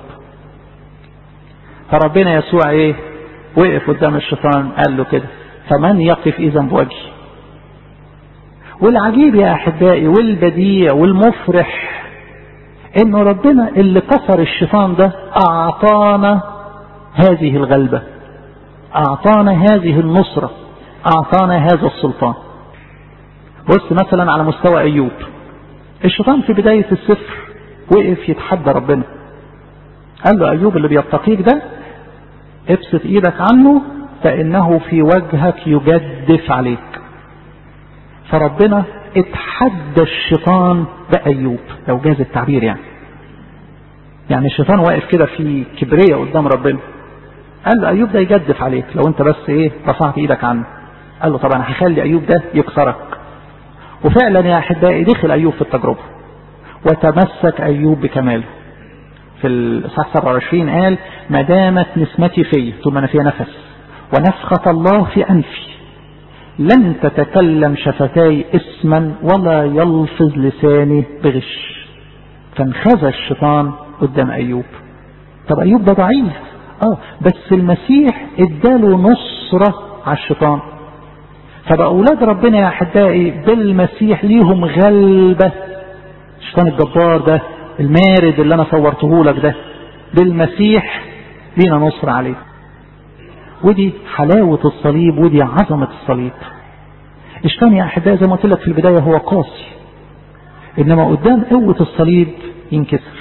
فربنا يسوع ايه وقف قدام الشيطان قال له كده فمن يقف اذا بوجهي والعجيب يا احبائي والبديع والمفرح انه ربنا اللي كسر الشيطان ده اعطانا هذه الغلبة اعطانا هذه النصرة اعطانا هذا السلطان بص مثلا على مستوى ايوب الشيطان في بداية السفر وقف يتحدى ربنا قال له ايوب اللي بيتقيك ده ابسط ايدك عنه فانه في وجهك يجدف عليك فربنا اتحدى الشيطان بأيوب لو جاز التعبير يعني يعني الشيطان واقف كده في كبرية قدام ربنا قال له أيوب ده يجدف عليك لو انت بس ايه رفعت ايدك عنه قال له طب انا هخلي ايوب ده يكسرك وفعلا يا احبائي دخل ايوب في التجربة وتمسك ايوب بكماله في الاصحاح 27 قال ما دامت نسمتي في طول ما انا فيها نفس ونفخة الله في انفي لن تتكلم شفتاي اسما ولا يلفظ لساني بغش فانخزى الشيطان قدام ايوب طب ايوب ده ضعيف اه بس المسيح اداله نصرة على الشيطان فبقى اولاد ربنا يا احبائي بالمسيح ليهم غلبة الشيطان الجبار ده المارد اللي انا صورته لك ده بالمسيح لينا نصر عليه ودي حلاوة الصليب ودي عظمة الصليب الشيطان يا احبائي زي ما قلت لك في البداية هو قاسي انما قدام قوة الصليب ينكسر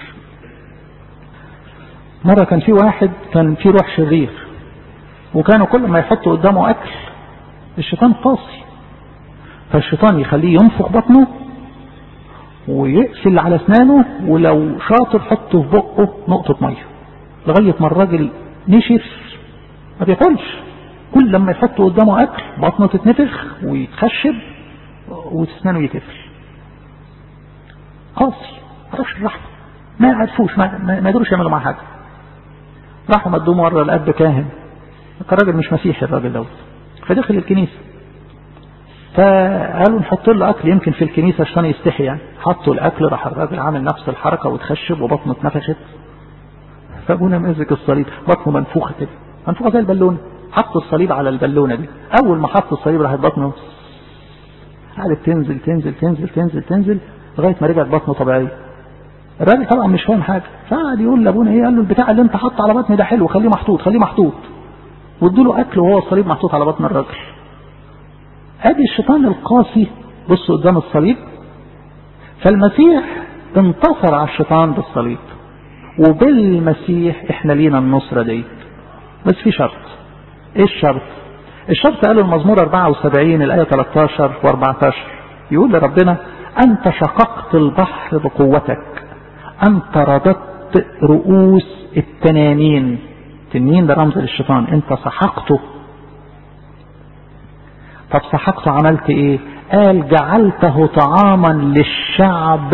مرة كان في واحد كان في روح شرير وكانوا كل ما يحطوا قدامه اكل الشيطان قاسي فالشيطان يخليه ينفخ بطنه ويقفل على اسنانه ولو شاطر حطه في بقه نقطة مية لغاية ما الراجل نشف ما بياكلش كل لما يحطوا قدامه اكل بطنه تتنفخ ويتخشب واسنانه يتقفل قاسي معرفش الرحمة ما يعرفوش ما, ما يقدروش يعملوا معاه حاجة راحوا مدوه مرة الأب كاهن كان راجل مش مسيحي الراجل دوت فدخل الكنيسة فقالوا نحط له أكل يمكن في الكنيسة عشان يستحي يعني حطوا الأكل راح الراجل عامل نفس الحركة وتخشب وبطنه اتنفخت فأبونا ماسك الصليب بطنه منفوخة كده منفوخة زي البالونة حط الصليب على البالونة دي أول ما حط الصليب راحت بطنه قعدت تنزل تنزل تنزل تنزل تنزل لغاية ما رجعت بطنه طبيعية الراجل طبعا مش فاهم حاجة فقعد يقول لابونا ايه قال له البتاع اللي انت حاطه على بطني ده حلو خليه محطوط خليه محطوط وادوا له اكل وهو الصليب محطوط على بطن الراجل ادي الشيطان القاسي بص قدام الصليب فالمسيح انتصر على الشيطان بالصليب وبالمسيح احنا لينا النصرة دي بس في شرط ايه الشرط الشرط قاله المزمور 74 الآية 13 و14 يقول لربنا أنت شققت البحر بقوتك أنت رددت رؤوس التنانين التنين ده رمز للشيطان أنت سحقته طب سحقته عملت إيه قال جعلته طعاما للشعب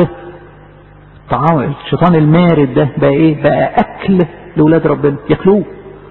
طعام الشيطان المارد ده بقى إيه بقى أكل لولاد ربنا ياكلوه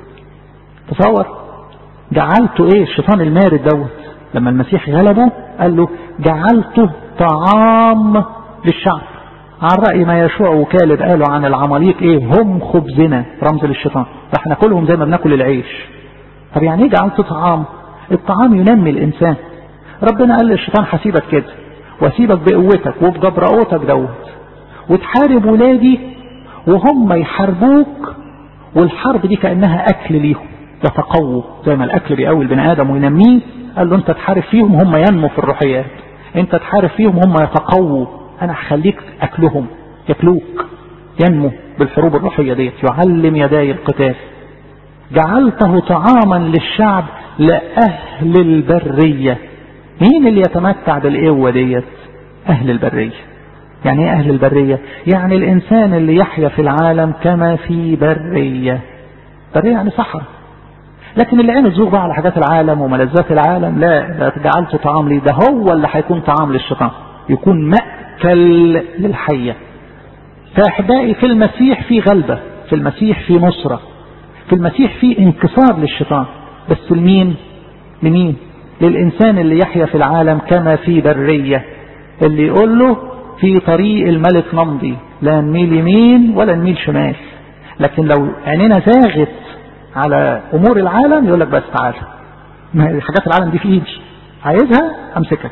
تصور جعلته إيه الشيطان المارد دوت لما المسيح غلبه قال له جعلته طعام للشعب عن رأي ما يشوع وكالب قالوا عن العماليق ايه هم خبزنا رمز للشيطان راح ناكلهم زي ما بناكل العيش طب يعني ايه جعلت طعام الطعام ينمي الانسان ربنا قال للشيطان هسيبك كده واسيبك بقوتك وبجبرؤوتك دوت وتحارب ولادي وهم يحاربوك والحرب دي كأنها اكل ليهم يتقووا زي ما الاكل بيقوي البني ادم وينميه قال له انت تحارب فيهم هم ينموا في الروحيات انت تحارب فيهم هم يتقووا انا هخليك اكلهم ياكلوك ينمو بالحروب الروحية ديت يعلم يداي القتال جعلته طعاما للشعب لأهل البرية مين اللي يتمتع بالقوة ديت أهل البرية يعني ايه أهل البرية يعني الإنسان اللي يحيا في العالم كما في برية برية يعني صحراء لكن اللي عينه تزوغ بقى على حاجات العالم وملذات العالم لا ده جعلته طعام لي ده هو اللي هيكون طعام للشيطان يكون مأكل للحية فأحبائي في المسيح في غلبة في المسيح في نصرة في المسيح في انكسار للشيطان بس لمين لمين للإنسان اللي يحيا في العالم كما في برية اللي يقول له في طريق الملك نمضي لا نميل يمين ولا نميل شمال لكن لو عينينا زاغت على أمور العالم يقول لك بس تعالى ما حاجات العالم دي في إيدي عايزها أمسكك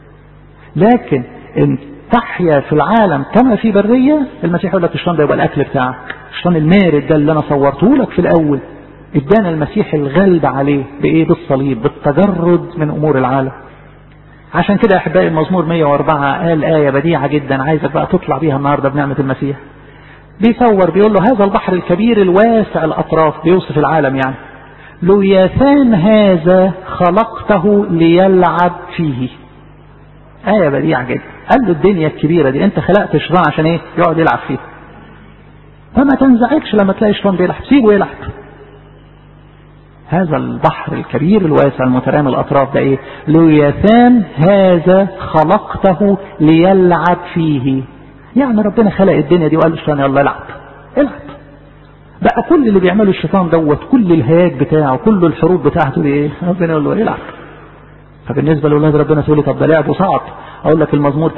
لكن ان تحيا في العالم كما في برية المسيح يقول لك الشيطان ده يبقى الأكل بتاعك الشيطان المارد ده اللي أنا صورته لك في الأول ادانا المسيح الغلب عليه بإيه بالصليب بالتجرد من أمور العالم عشان كده يا أحبائي المزمور 104 قال آية بديعة جدا عايزك بقى تطلع بيها النهاردة بنعمة المسيح بيصور بيقول له هذا البحر الكبير الواسع الأطراف بيوصف العالم يعني لوياثان هذا خلقته ليلعب فيه آية بديعة جدا قال له الدنيا الكبيرة دي انت خلقت الشيطان عشان ايه يقعد يلعب فيها فما تنزعجش لما تلاقي الشيطان بيلعب سيبه يلعب هذا البحر الكبير الواسع المترامي الأطراف ده إيه لوياثان هذا خلقته ليلعب فيه يعني ربنا خلق الدنيا دي وقال الشيطان يلا العب العب بقى كل اللي بيعمله الشيطان دوت كل الهياج بتاعه كل الحروب بتاعته دي ايه ربنا يقول له العب فبالنسبة لأولاد ربنا تقول لي طب ده لعب صعب أقول لك المزمور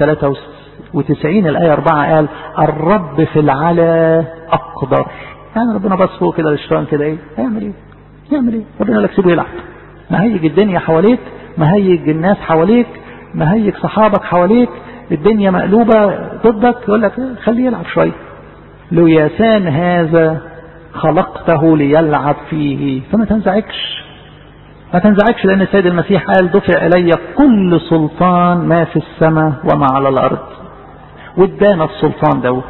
93 الآية 4 قال الرب في العلا أقدر يعني ربنا بص فوق كده للشيطان كده إيه هيعمل إيه يعمل إيه ربنا قال لك سيبه يلعب مهيج الدنيا حواليك مهيج الناس حواليك مهيج صحابك حواليك الدنيا مقلوبة ضدك يقول لك إيه خليه يلعب شوية لياسان هذا خلقته ليلعب فيه فما تنزعجش ما تنزعجش لأن السيد المسيح قال دفع إلي كل سلطان ما في السماء وما على الأرض وادانا السلطان دوت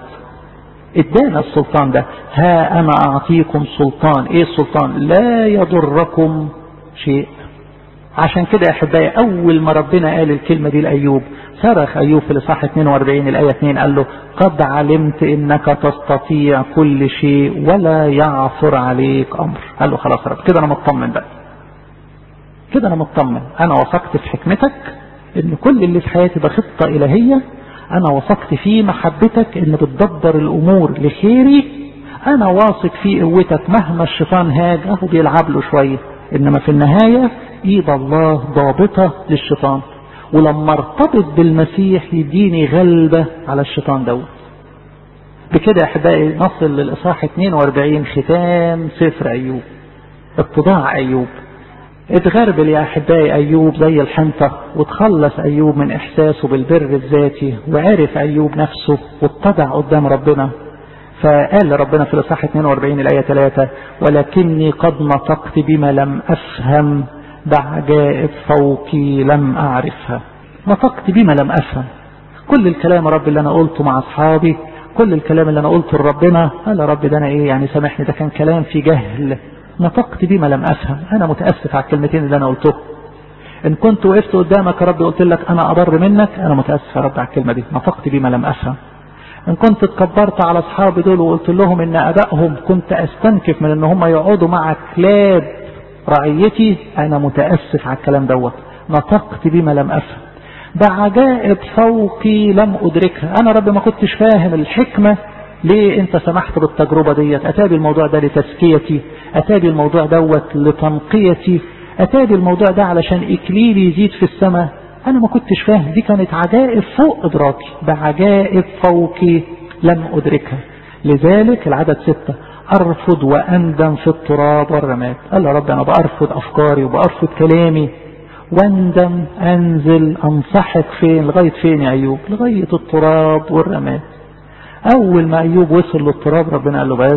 ادانا السلطان ده ها أنا أعطيكم سلطان إيه السلطان لا يضركم شيء عشان كده يا أحبائي أول ما ربنا قال الكلمة دي لأيوب صرخ أيوب في الإصحاح 42 الآية 2 قال له قد علمت إنك تستطيع كل شيء ولا يعثر عليك أمر قال له خلاص رب كده أنا مطمن بقى كده انا مطمن انا وثقت في حكمتك ان كل اللي في حياتي ده خطة الهية انا وثقت في محبتك ان بتدبر الامور لخيري انا واثق في قوتك مهما الشيطان هاج اهو بيلعب له شوية انما في النهاية ايد الله ضابطة للشيطان ولما ارتبط بالمسيح يديني غلبة على الشيطان دوت بكده يا احبائي نصل للاصحاح 42 ختام سفر ايوب اتضاع ايوب اتغربل يا احبائي ايوب زي الحنطة وتخلص ايوب من احساسه بالبر الذاتي وعرف ايوب نفسه واتضع قدام ربنا فقال ربنا في الاصحاح 42 الايه 3 ولكني قد نطقت بما لم افهم بعجائب فوقي لم اعرفها نطقت بما لم افهم كل الكلام يا رب اللي انا قلته مع اصحابي كل الكلام اللي انا قلته لربنا قال يا رب ده انا ايه يعني سامحني ده كان كلام في جهل نطقت بما لم أفهم أنا متأسف على الكلمتين اللي أنا قلته إن كنت وقفت قدامك يا رب قلت لك أنا أضر منك أنا متأسف يا رب على الكلمة دي نطقت بما لم أفهم إن كنت اتكبرت على أصحابي دول وقلت لهم إن أبائهم كنت أستنكف من إن هم يقعدوا مع كلاب رعيتي أنا متأسف على الكلام دوت نطقت بما لم أفهم بعجائب فوقي لم أدركها أنا رب ما كنتش فاهم الحكمة ليه انت سمحت بالتجربة ديت اتابي الموضوع ده لتزكيتي اتابي الموضوع دوت لتنقيتي اتابي الموضوع ده علشان اكليلي يزيد في السماء انا ما كنتش فاهم دي كانت عجائب فوق ادراكي بعجائب فوقي لم ادركها لذلك العدد ستة ارفض واندم في التراب والرماد قال يا رب انا بارفض افكاري وبارفض كلامي واندم انزل انصحك فين لغاية فين يا ايوب لغاية التراب والرماد اول ما ايوب وصل للتراب ربنا قال له بس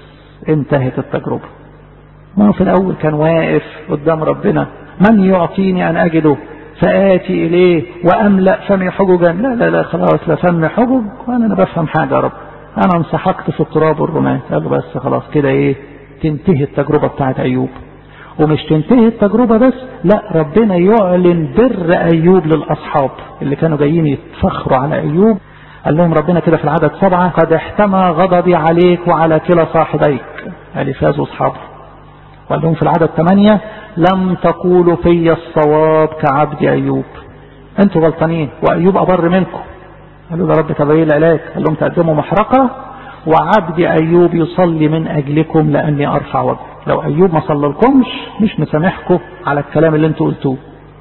انتهت التجربة ما هو في الاول كان واقف قدام ربنا من يعطيني ان اجده فآتي إليه وأملأ فمي حججا لا لا لا خلاص لا فمي حجج وأنا أنا بفهم حاجة يا رب أنا انسحقت في التراب والرماد قال له بس خلاص كده إيه تنتهي التجربة بتاعت أيوب ومش تنتهي التجربة بس لا ربنا يعلن بر أيوب للأصحاب اللي كانوا جايين يتفخروا على أيوب قال لهم ربنا كده في العدد سبعة قد احتمى غضبي عليك وعلى كلا صاحبيك ألفاز وأصحابه وقال لهم في العدد ثمانية لم تقولوا في الصواب كعبد أيوب أنتوا غلطانين وأيوب أبر منكم قالوا ده رب طب ايه العلاج قال لهم تقدموا محرقة وعبد أيوب يصلي من أجلكم لأني أرفع وجهه لو أيوب ما صلى لكمش مش مسامحكم على الكلام اللي انتوا قلتوه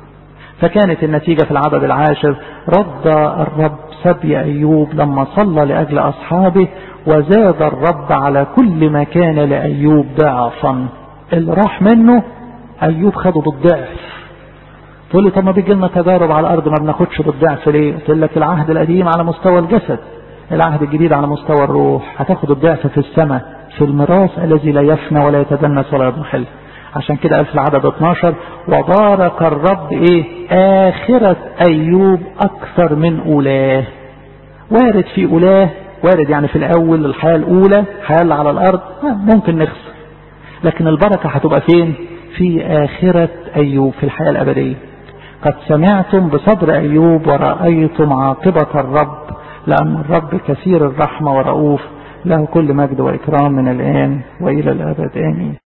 فكانت النتيجة في العدد العاشر رد الرب سبي أيوب لما صلى لأجل أصحابه وزاد الرب على كل ما كان لأيوب ضعفا اللي راح منه أيوب خده بالضعف تقول لي طب ما بيجي لنا تجارب على الأرض ما بناخدش بالضعف ليه قلت لك العهد القديم على مستوى الجسد العهد الجديد على مستوى الروح هتاخد الضعف في السماء في الميراث الذي لا يفنى ولا يتدنس ولا يضمحل عشان كده قال في العدد 12 وبارك الرب ايه آخرة أيوب أكثر من أولاه وارد في أولاه وارد يعني في الأول الحياة الأولى الحياة اللي على الأرض ممكن نخسر لكن البركة هتبقى فين في آخرة أيوب في الحياة الأبدية قد سمعتم بصبر أيوب ورأيتم عاقبة الرب لأن الرب كثير الرحمة ورؤوف له كل مجد وإكرام من الآن وإلى الأبد آمين